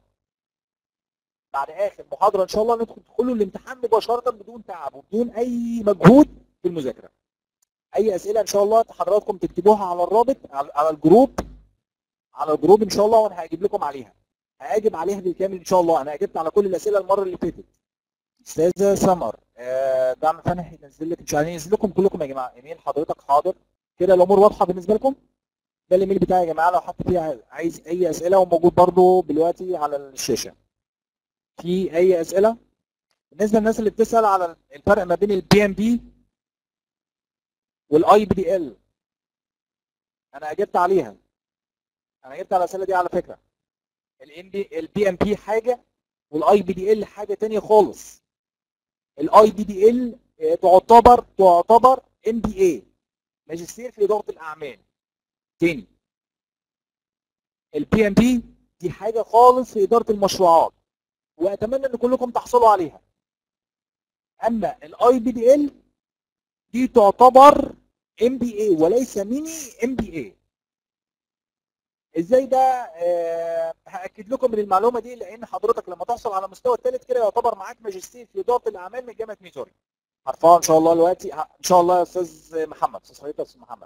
بعد اخر محاضره ان شاء الله ندخل تدخلوا الامتحان مباشره بدون تعب وبدون اي مجهود في المذاكره اي اسئله ان شاء الله حضراتكم تكتبوها على الرابط على على الجروب على الجروب ان شاء الله وانا هجيب لكم عليها هاجب عليها بالكامل ان شاء الله انا اجبت على كل الاسئله المره اللي فاتت استاذه سمر آه، دعم فني هينزل لك ان شاء الله هينزل لكم كلكم يا جماعه ايميل حضرتك حاضر كده الامور واضحه بالنسبه لكم ده الايميل بتاعي يا جماعه لو حد فيه عايز اي اسئله وموجود برضو دلوقتي على الشاشه في اي اسئله بالنسبه للناس اللي بتسال على الفرق ما بين البي ام بي والاي بي دي ال انا اجبت عليها انا اجبت على الاسئله دي على فكره الام بي البي ام بي حاجه والاي بي دي ال حاجه تانية خالص الاي بي دي ال تعتبر تعتبر ام بي اي ماجستير في اداره الاعمال تاني البي ام بي دي حاجه خالص في اداره المشروعات واتمنى ان كلكم تحصلوا عليها اما الاي بي دي ال دي تعتبر ام بي اي وليس ميني ام بي اي ازاي ده آه هاكد لكم من المعلومه دي لان حضرتك لما تحصل على مستوى الثالث كده يعتبر معاك ماجستير في اداره الاعمال من جامعه ميزوري عارفاها ان شاء الله دلوقتي ان شاء الله يا استاذ محمد استاذ خليل استاذ محمد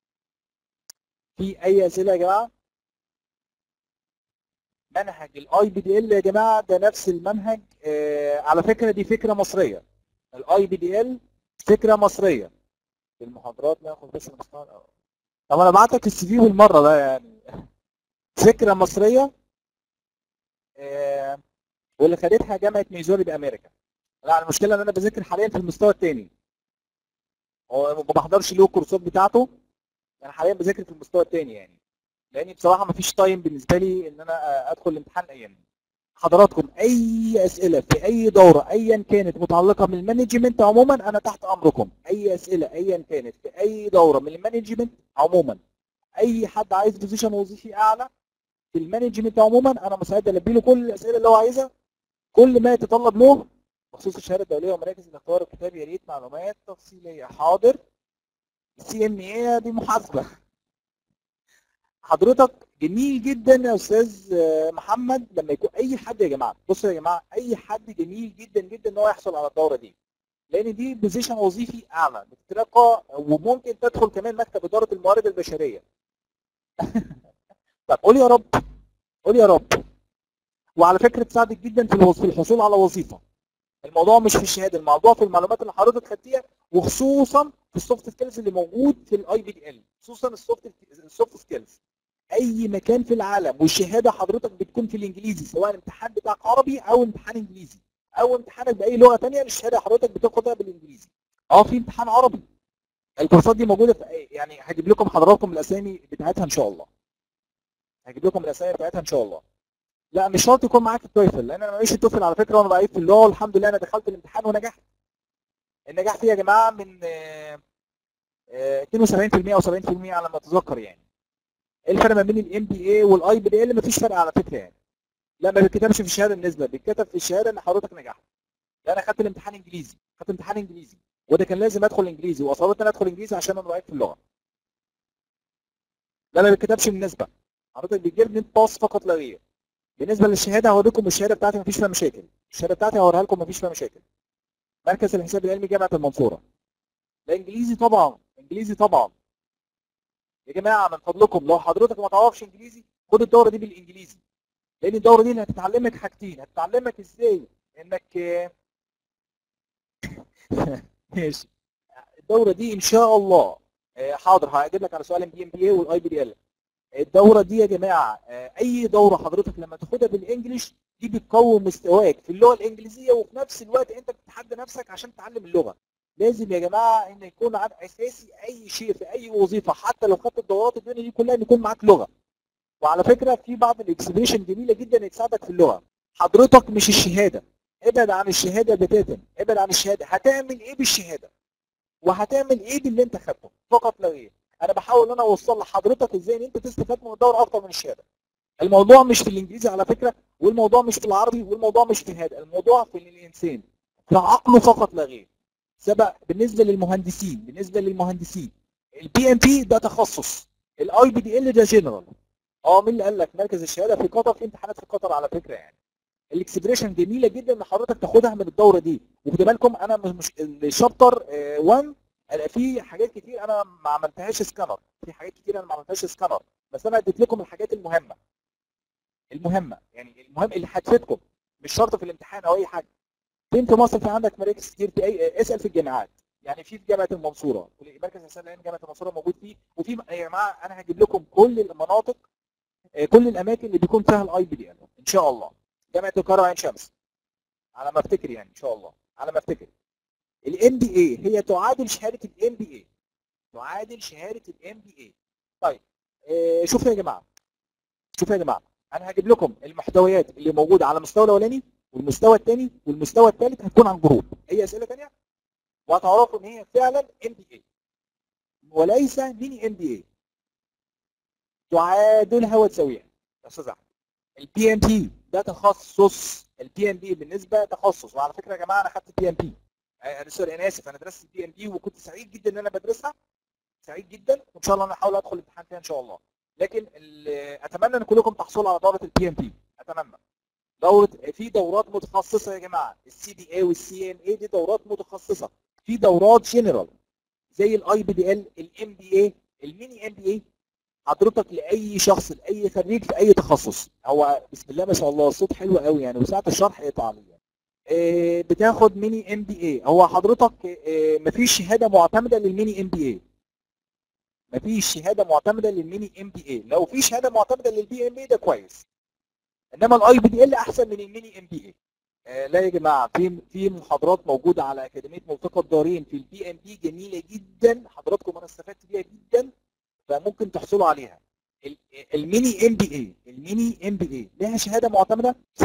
في اي اسئله يا جماعه منهج الاي بي دي ال يا جماعه ده نفس المنهج آه على فكره دي فكره مصريه الاي بي دي ال فكره مصريه في المحاضرات ناخد بس المستوى الاول طب انا بعتك السي في بالمره ده يعني فكره مصريه آه واللي خدتها جامعه ميزوري بامريكا لا المشكله ان انا بذاكر حاليا في المستوى الثاني وما بحضرش له الكورسات بتاعته انا حاليا بذاكر في المستوى الثاني يعني لاني بصراحه ما فيش تايم بالنسبه لي ان انا ادخل الامتحان الايام حضراتكم اي اسئله في اي دوره ايا كانت متعلقه بالمانجمنت عموما انا تحت امركم اي اسئله ايا كانت في اي دوره من المانجمنت عموما اي حد عايز بوزيشن وظيفي اعلى في المانجمنت عموما انا مستعد البي له كل الاسئله اللي هو عايزها كل ما يتطلب له بخصوص الشهاده الدوليه ومراكز الاختبار الكتابي يا ريت معلومات تفصيليه حاضر السي ام اي دي محاسبه حضرتك جميل جدا يا استاذ آه، محمد لما يكون اي حد يا جماعه بصوا يا جماعه اي حد جميل جدا جدا ان هو يحصل على الدوره دي لان دي بوزيشن وظيفي اعلى بتتلقى وممكن تدخل كمان مكتب اداره الموارد البشريه طب قول يا رب قول يا رب وعلى فكره تساعدك جدا في الوظ- في الحصول على وظيفه الموضوع مش في الشهاده الموضوع في المعلومات اللي حضرتك خدتيها وخصوصا في السوفت سكيلز اللي موجود في الاي بي دي ال خصوصا السوفت السوفت سكيلز اي مكان في العالم والشهاده حضرتك بتكون في الانجليزي سواء الامتحان بتاعك عربي او امتحان انجليزي او امتحانك باي لغه ثانيه الشهاده حضرتك بتاخدها بالانجليزي اه في امتحان عربي الكورسات دي موجوده في يعني هجيب لكم حضراتكم الاسامي بتاعتها ان شاء الله هجيب لكم الاسامي بتاعتها ان شاء الله لا مش شرط يكون معاك التويفل لان انا ماليش التويفل على فكره وانا ضعيف في اللغه والحمد لله انا دخلت الامتحان ونجحت النجاح فيه يا جماعه من آه، آه، 72% او 70% على ما اتذكر يعني ايه الفرق ما بين الام بي اي والاي بي ال مفيش فرق على فكره يعني لا ما بيتكتبش في الشهاده النسبه بيتكتب في الشهاده ان حضرتك نجحت لا انا خدت الامتحان انجليزي خدت امتحان انجليزي وده كان لازم ادخل انجليزي واصريت ان أنا ادخل انجليزي عشان انا ضعيف في اللغه لا ما بيتكتبش بالنسبه حضرتك بتجيب نت باس فقط لا غير بالنسبه للشهاده هوريكم الشهاده بتاعتي مفيش فيها مشاكل الشهاده بتاعتي هوريها لكم مفيش فيها مشاكل مركز الحساب العلمي جامعه المنصوره لا انجليزي طبعا انجليزي طبعا يا جماعه من فضلكم لو حضرتك ما تعرفش انجليزي خد الدوره دي بالانجليزي لان الدوره دي اللي هتتعلمك حاجتين هتتعلمك ازاي انك ماشي الدوره دي ان شاء الله آه، حاضر هجيب لك على سؤال ام بي ام بي اي والاي بي دي ال الدوره دي يا جماعه آه، اي دوره حضرتك لما تاخدها بالانجلش دي بتقوي مستواك في اللغه الانجليزيه وفي نفس الوقت انت بتتحدى نفسك عشان تتعلم اللغه لازم يا جماعه ان يكون عن اساسي اي شيء في اي وظيفه حتى لو خدت الدورات الدنيا دي كلها ان يكون معاك لغه وعلى فكره في بعض الاكسبريشن جميله جدا تساعدك في اللغه حضرتك مش الشهاده ابعد عن الشهاده بتاتا ابعد عن الشهاده هتعمل ايه بالشهاده وهتعمل ايه باللي انت خدته فقط لا غير انا بحاول ان انا اوصل لحضرتك ازاي ان انت تستفاد من الدوره اكتر من الشهاده الموضوع مش في الانجليزي على فكره والموضوع مش في العربي والموضوع مش في هذا الموضوع في الانسان في عقله فقط لا غير سبق بالنسبه للمهندسين بالنسبه للمهندسين البي ام بي ده تخصص الاي بي دي ال ده جنرال اه مين اللي قال لك مركز الشهاده في قطر في امتحانات في قطر على فكره يعني الاكسبريشن جميله جدا ان حضرتك تاخدها من الدوره دي وخدوا بالكم انا مش مش الشابتر 1 أنا في حاجات كتير انا ما عملتهاش سكانر في حاجات كتير انا ما عملتهاش سكانر بس انا اديت لكم الحاجات المهمه المهمه يعني المهم اللي هتفيدكم مش شرط في الامتحان او اي حاجه فين في مصر في عندك مراكز كتير في اي اسال في الجامعات يعني في في جامعه المنصوره مركز الاسئله العلمي جامعه المنصوره موجود فيه وفي يا جماعه انا هجيب لكم كل المناطق آه، كل الاماكن اللي بيكون فيها الاي بي دي ان شاء الله جامعه القاهره عين شمس على ما افتكر يعني ان شاء الله على ما افتكر الام بي اي هي تعادل شهاده الام بي اي تعادل شهاده الام بي اي طيب آه، شوفوا يا جماعه شوفوا يا جماعه انا هجيب لكم المحتويات اللي موجوده على المستوى الاولاني والمستوى الثاني والمستوى الثالث هتكون عن جروب اي اسئله ثانيه وهتعرفوا ان هي فعلا ام بي اي وليس ميني ام بي اي تعادلها وتساويها يا استاذ احمد البي ام بي ده تخصص البي ام بي بالنسبه تخصص وعلى فكره يا جماعه انا خدت بي ام بي انا سوري انا اسف انا درست البي ام بي وكنت سعيد جدا ان انا بدرسها سعيد جدا وان شاء الله انا هحاول ادخل الامتحان فيها ان شاء الله لكن ال- اتمنى ان كلكم تحصلوا على دوره البي ام بي اتمنى دوره في دورات متخصصه يا جماعه السي بي اي والسي ام اي دي دورات متخصصه في دورات جنرال زي الاي بي دي ال الام بي اي الميني ام بي اي حضرتك لاي شخص لاي خريج في اي تخصص هو بسم الله ما شاء الله الصوت حلو قوي يعني وساعه الشرح يقطع لي يعني. آه، بتاخد ميني ام بي اي هو حضرتك آه، مفيش شهاده معتمده للميني ام بي اي مفيش شهاده معتمده للميني ام بي اي لو في شهاده معتمده للبي ام اي ده كويس انما الاي بي دي ال احسن من الميني ام بي اي آه، لا يا جماعه في في محاضرات موجوده على اكاديميه ملتقى الدارين في البي ام بي جميله جدا حضراتكم انا استفدت بيها جدا فممكن تحصلوا عليها ال- الميني ام بي اي الميني ام بي اي لها شهاده معتمده سؤال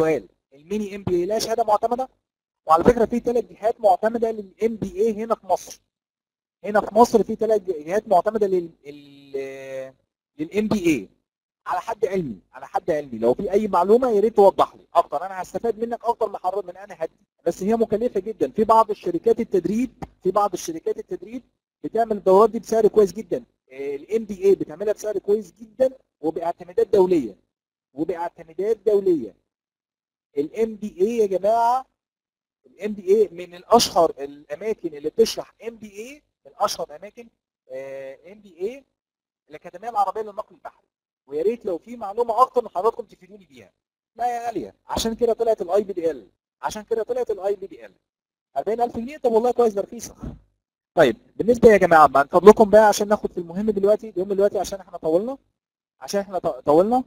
الميني ام بي اي لها شهاده معتمده وعلى فكره في ثلاث جهات معتمده للام بي اي هنا في مصر هنا في مصر في ثلاث جهات معتمده لل للام بي اي على حد علمي على حد علمي لو في اي معلومه يا ريت توضح لي اكتر انا هستفاد منك اكتر من حضرتك من انا هدي بس هي مكلفه جدا في بعض الشركات التدريب في بعض الشركات التدريب بتعمل الدورات دي بسعر كويس جدا الام بي اي بتعملها بسعر كويس جدا وباعتمادات دوليه وباعتمادات دوليه الام بي اي يا جماعه الام بي اي من الاشهر الاماكن اللي بتشرح ام بي اي من اشهر الاماكن ام بي اي الاكاديميه العربيه للنقل البحري ويا ريت لو في معلومه اكتر من حضراتكم تفيدوني بيها لا يا غاليه عشان كده طلعت الاي بي دي ال عشان كده طلعت الاي بي دي ال 40000 جنيه طب والله كويس ده رخيصه طيب بالنسبه يا جماعه من فضلكم بقى عشان ناخد في المهم دلوقتي اليوم دلوقتي عشان احنا طولنا عشان احنا طولنا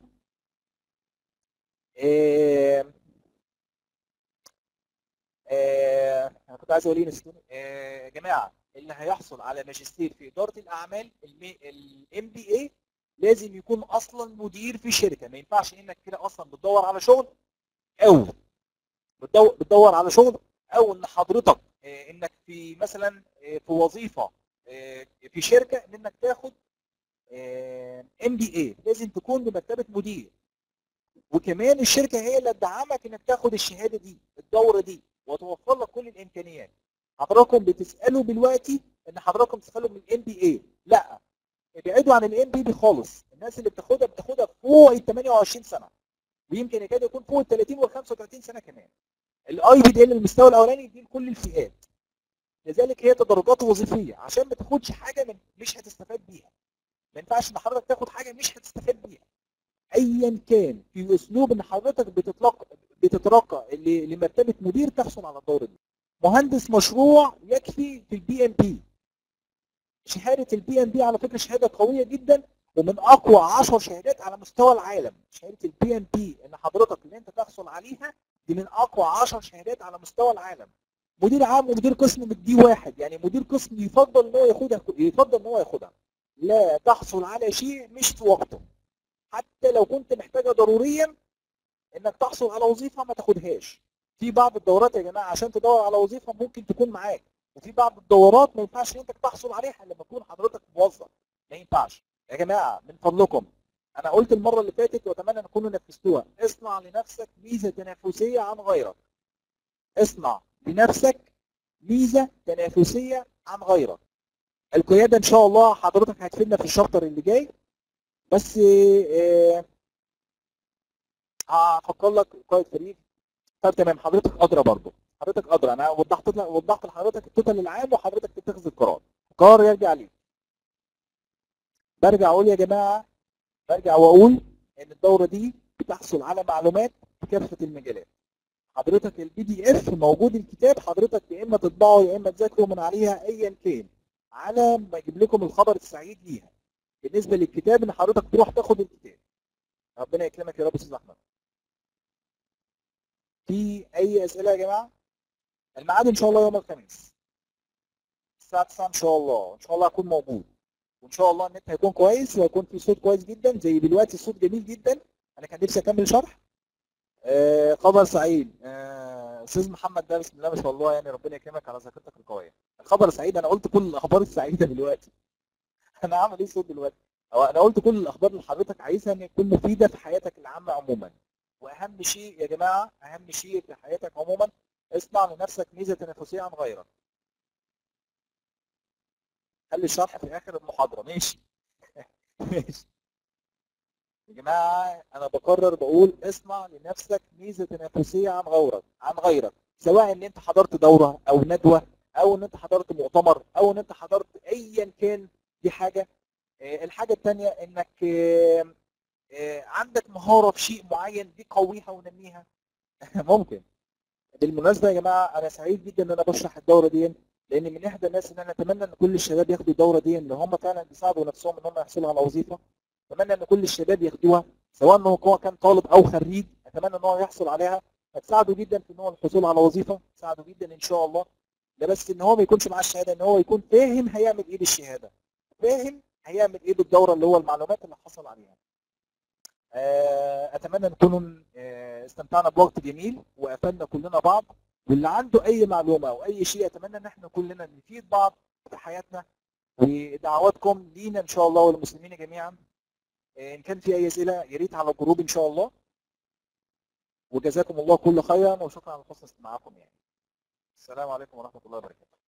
إيه إيه انا كنت عايز اقول ايه نسيتوني يا جماعه اللي هيحصل على ماجستير في اداره الاعمال الام بي اي لازم يكون اصلا مدير في شركه ما ينفعش انك كده اصلا بتدور على شغل او بتدور على شغل او ان حضرتك انك في مثلا في وظيفه في شركه انك تاخد ام بي اي لازم تكون بمرتبه مدير وكمان الشركه هي اللي تدعمك انك تاخد الشهاده دي الدوره دي وتوفر لك كل الامكانيات حضراتكم بتسالوا دلوقتي ان حضراتكم تسالوا من الام بي اي لا ابعدوا عن الام بي بي خالص الناس اللي بتاخدها بتاخدها فوق ال 28 سنه ويمكن يكاد يكون فوق ال 30 وال 35 سنه كمان الاي بي دي المستوى الاولاني دي لكل الفئات لذلك هي تدرجات وظيفيه عشان ما تاخدش حاجه من مش هتستفاد بيها ما ينفعش ان حضرتك تاخد حاجه مش هتستفاد بيها ايا كان في اسلوب ان حضرتك بتتلقى بتترقى لمرتبه مدير تحصل على الدوره دي مهندس مشروع يكفي في البي ام بي شهاده البي ام بي على فكره شهاده قويه جدا ومن اقوى 10 شهادات على مستوى العالم شهاده البي ام بي ان حضرتك اللي انت تحصل عليها دي من اقوى 10 شهادات على مستوى العالم مدير عام ومدير قسم مديه واحد يعني مدير قسم يفضل ان هو ياخدها يفضل ان هو ياخدها لا تحصل على شيء مش في وقته حتى لو كنت محتاجه ضروريا انك تحصل على وظيفه ما تاخدهاش في بعض الدورات يا جماعه عشان تدور على وظيفه ممكن تكون معاك وفي بعض الدورات ما ينفعش انت تحصل عليها لما تكون حضرتك موظف ما ينفعش يا جماعه من فضلكم انا قلت المره اللي فاتت واتمنى ان تكونوا نفذتوها اصنع لنفسك ميزه تنافسيه عن غيرك اصنع لنفسك ميزه تنافسيه عن غيرك القياده ان شاء الله حضرتك هتفيدنا في الشابتر اللي جاي بس اه هفكر لك قائد فريق طب تمام حضرتك ادرى برضه حضرتك ادرى انا وضحت لك وضحت لحضرتك التوتال العام وحضرتك تتخذ القرار القرار يرجع ليك برجع اقول يا جماعه برجع واقول ان الدوره دي بتحصل على معلومات في كافه المجالات حضرتك البي دي اف موجود الكتاب حضرتك يا اما تطبعه يا اما تذاكره من عليها ايا كان على ما اجيب لكم الخبر السعيد ليها بالنسبه للكتاب ان حضرتك تروح تاخد الكتاب ربنا يكرمك يا رب استاذ احمد في اي اسئله يا جماعه الميعاد ان شاء الله يوم الخميس الساعه 9 ان شاء الله ان شاء الله هكون موجود وان شاء الله النت هيكون كويس وهيكون في صوت كويس جدا زي دلوقتي الصوت جميل جدا انا كان نفسي اكمل شرح آه خبر سعيد آه، استاذ محمد ده بسم الله ما شاء الله يعني ربنا يكرمك على ذاكرتك القويه الخبر السعيد انا قلت كل الاخبار السعيده دلوقتي انا عامل ايه صوت دلوقتي أو انا قلت كل الاخبار اللي حضرتك عايزها ان تكون مفيده في حياتك العامه عموما واهم شيء يا جماعه اهم شيء في حياتك عموما اصنع لنفسك ميزه تنافسيه عن غيرك خلي الشرح في اخر المحاضره ماشي ماشي يا جماعه انا بقرر بقول اصنع لنفسك ميزه تنافسيه عن غيرك عن غيرك سواء ان انت حضرت دوره او ندوه او ان انت حضرت مؤتمر او ان انت حضرت ايا كان دي حاجه آه، الحاجه الثانيه انك آه، آه، عندك مهاره في شيء معين دي قويها ونميها ممكن بالمناسبه يا جماعه انا سعيد جدا ان انا بشرح الدوره دي لان من احدى الناس ان انا اتمنى ان كل الشباب ياخدوا الدوره دي ان هم فعلا بيساعدوا نفسهم ان هم يحصلوا على وظيفه اتمنى ان كل الشباب ياخدوها سواء انه هو كان طالب او خريج اتمنى ان هو يحصل عليها هتساعده جدا في ان هو الحصول على وظيفه تساعده جدا ان شاء الله ده بس ان هو ما يكونش معاه الشهاده ان هو يكون فاهم هيعمل ايه بالشهاده فاهم هيعمل ايه بالدوره اللي هو المعلومات اللي حصل عليها آه، اتمنى نكونوا آه، استمتعنا بوقت جميل وقفلنا كلنا بعض واللي عنده اي معلومه او اي شيء اتمنى ان احنا كلنا نفيد بعض في حياتنا ودعواتكم لينا ان شاء الله وللمسلمين جميعا آه، ان كان في اي اسئله يا ريت على الجروب ان شاء الله وجزاكم الله كل خيرا وشكرا على حسن استماعكم يعني السلام عليكم ورحمه الله وبركاته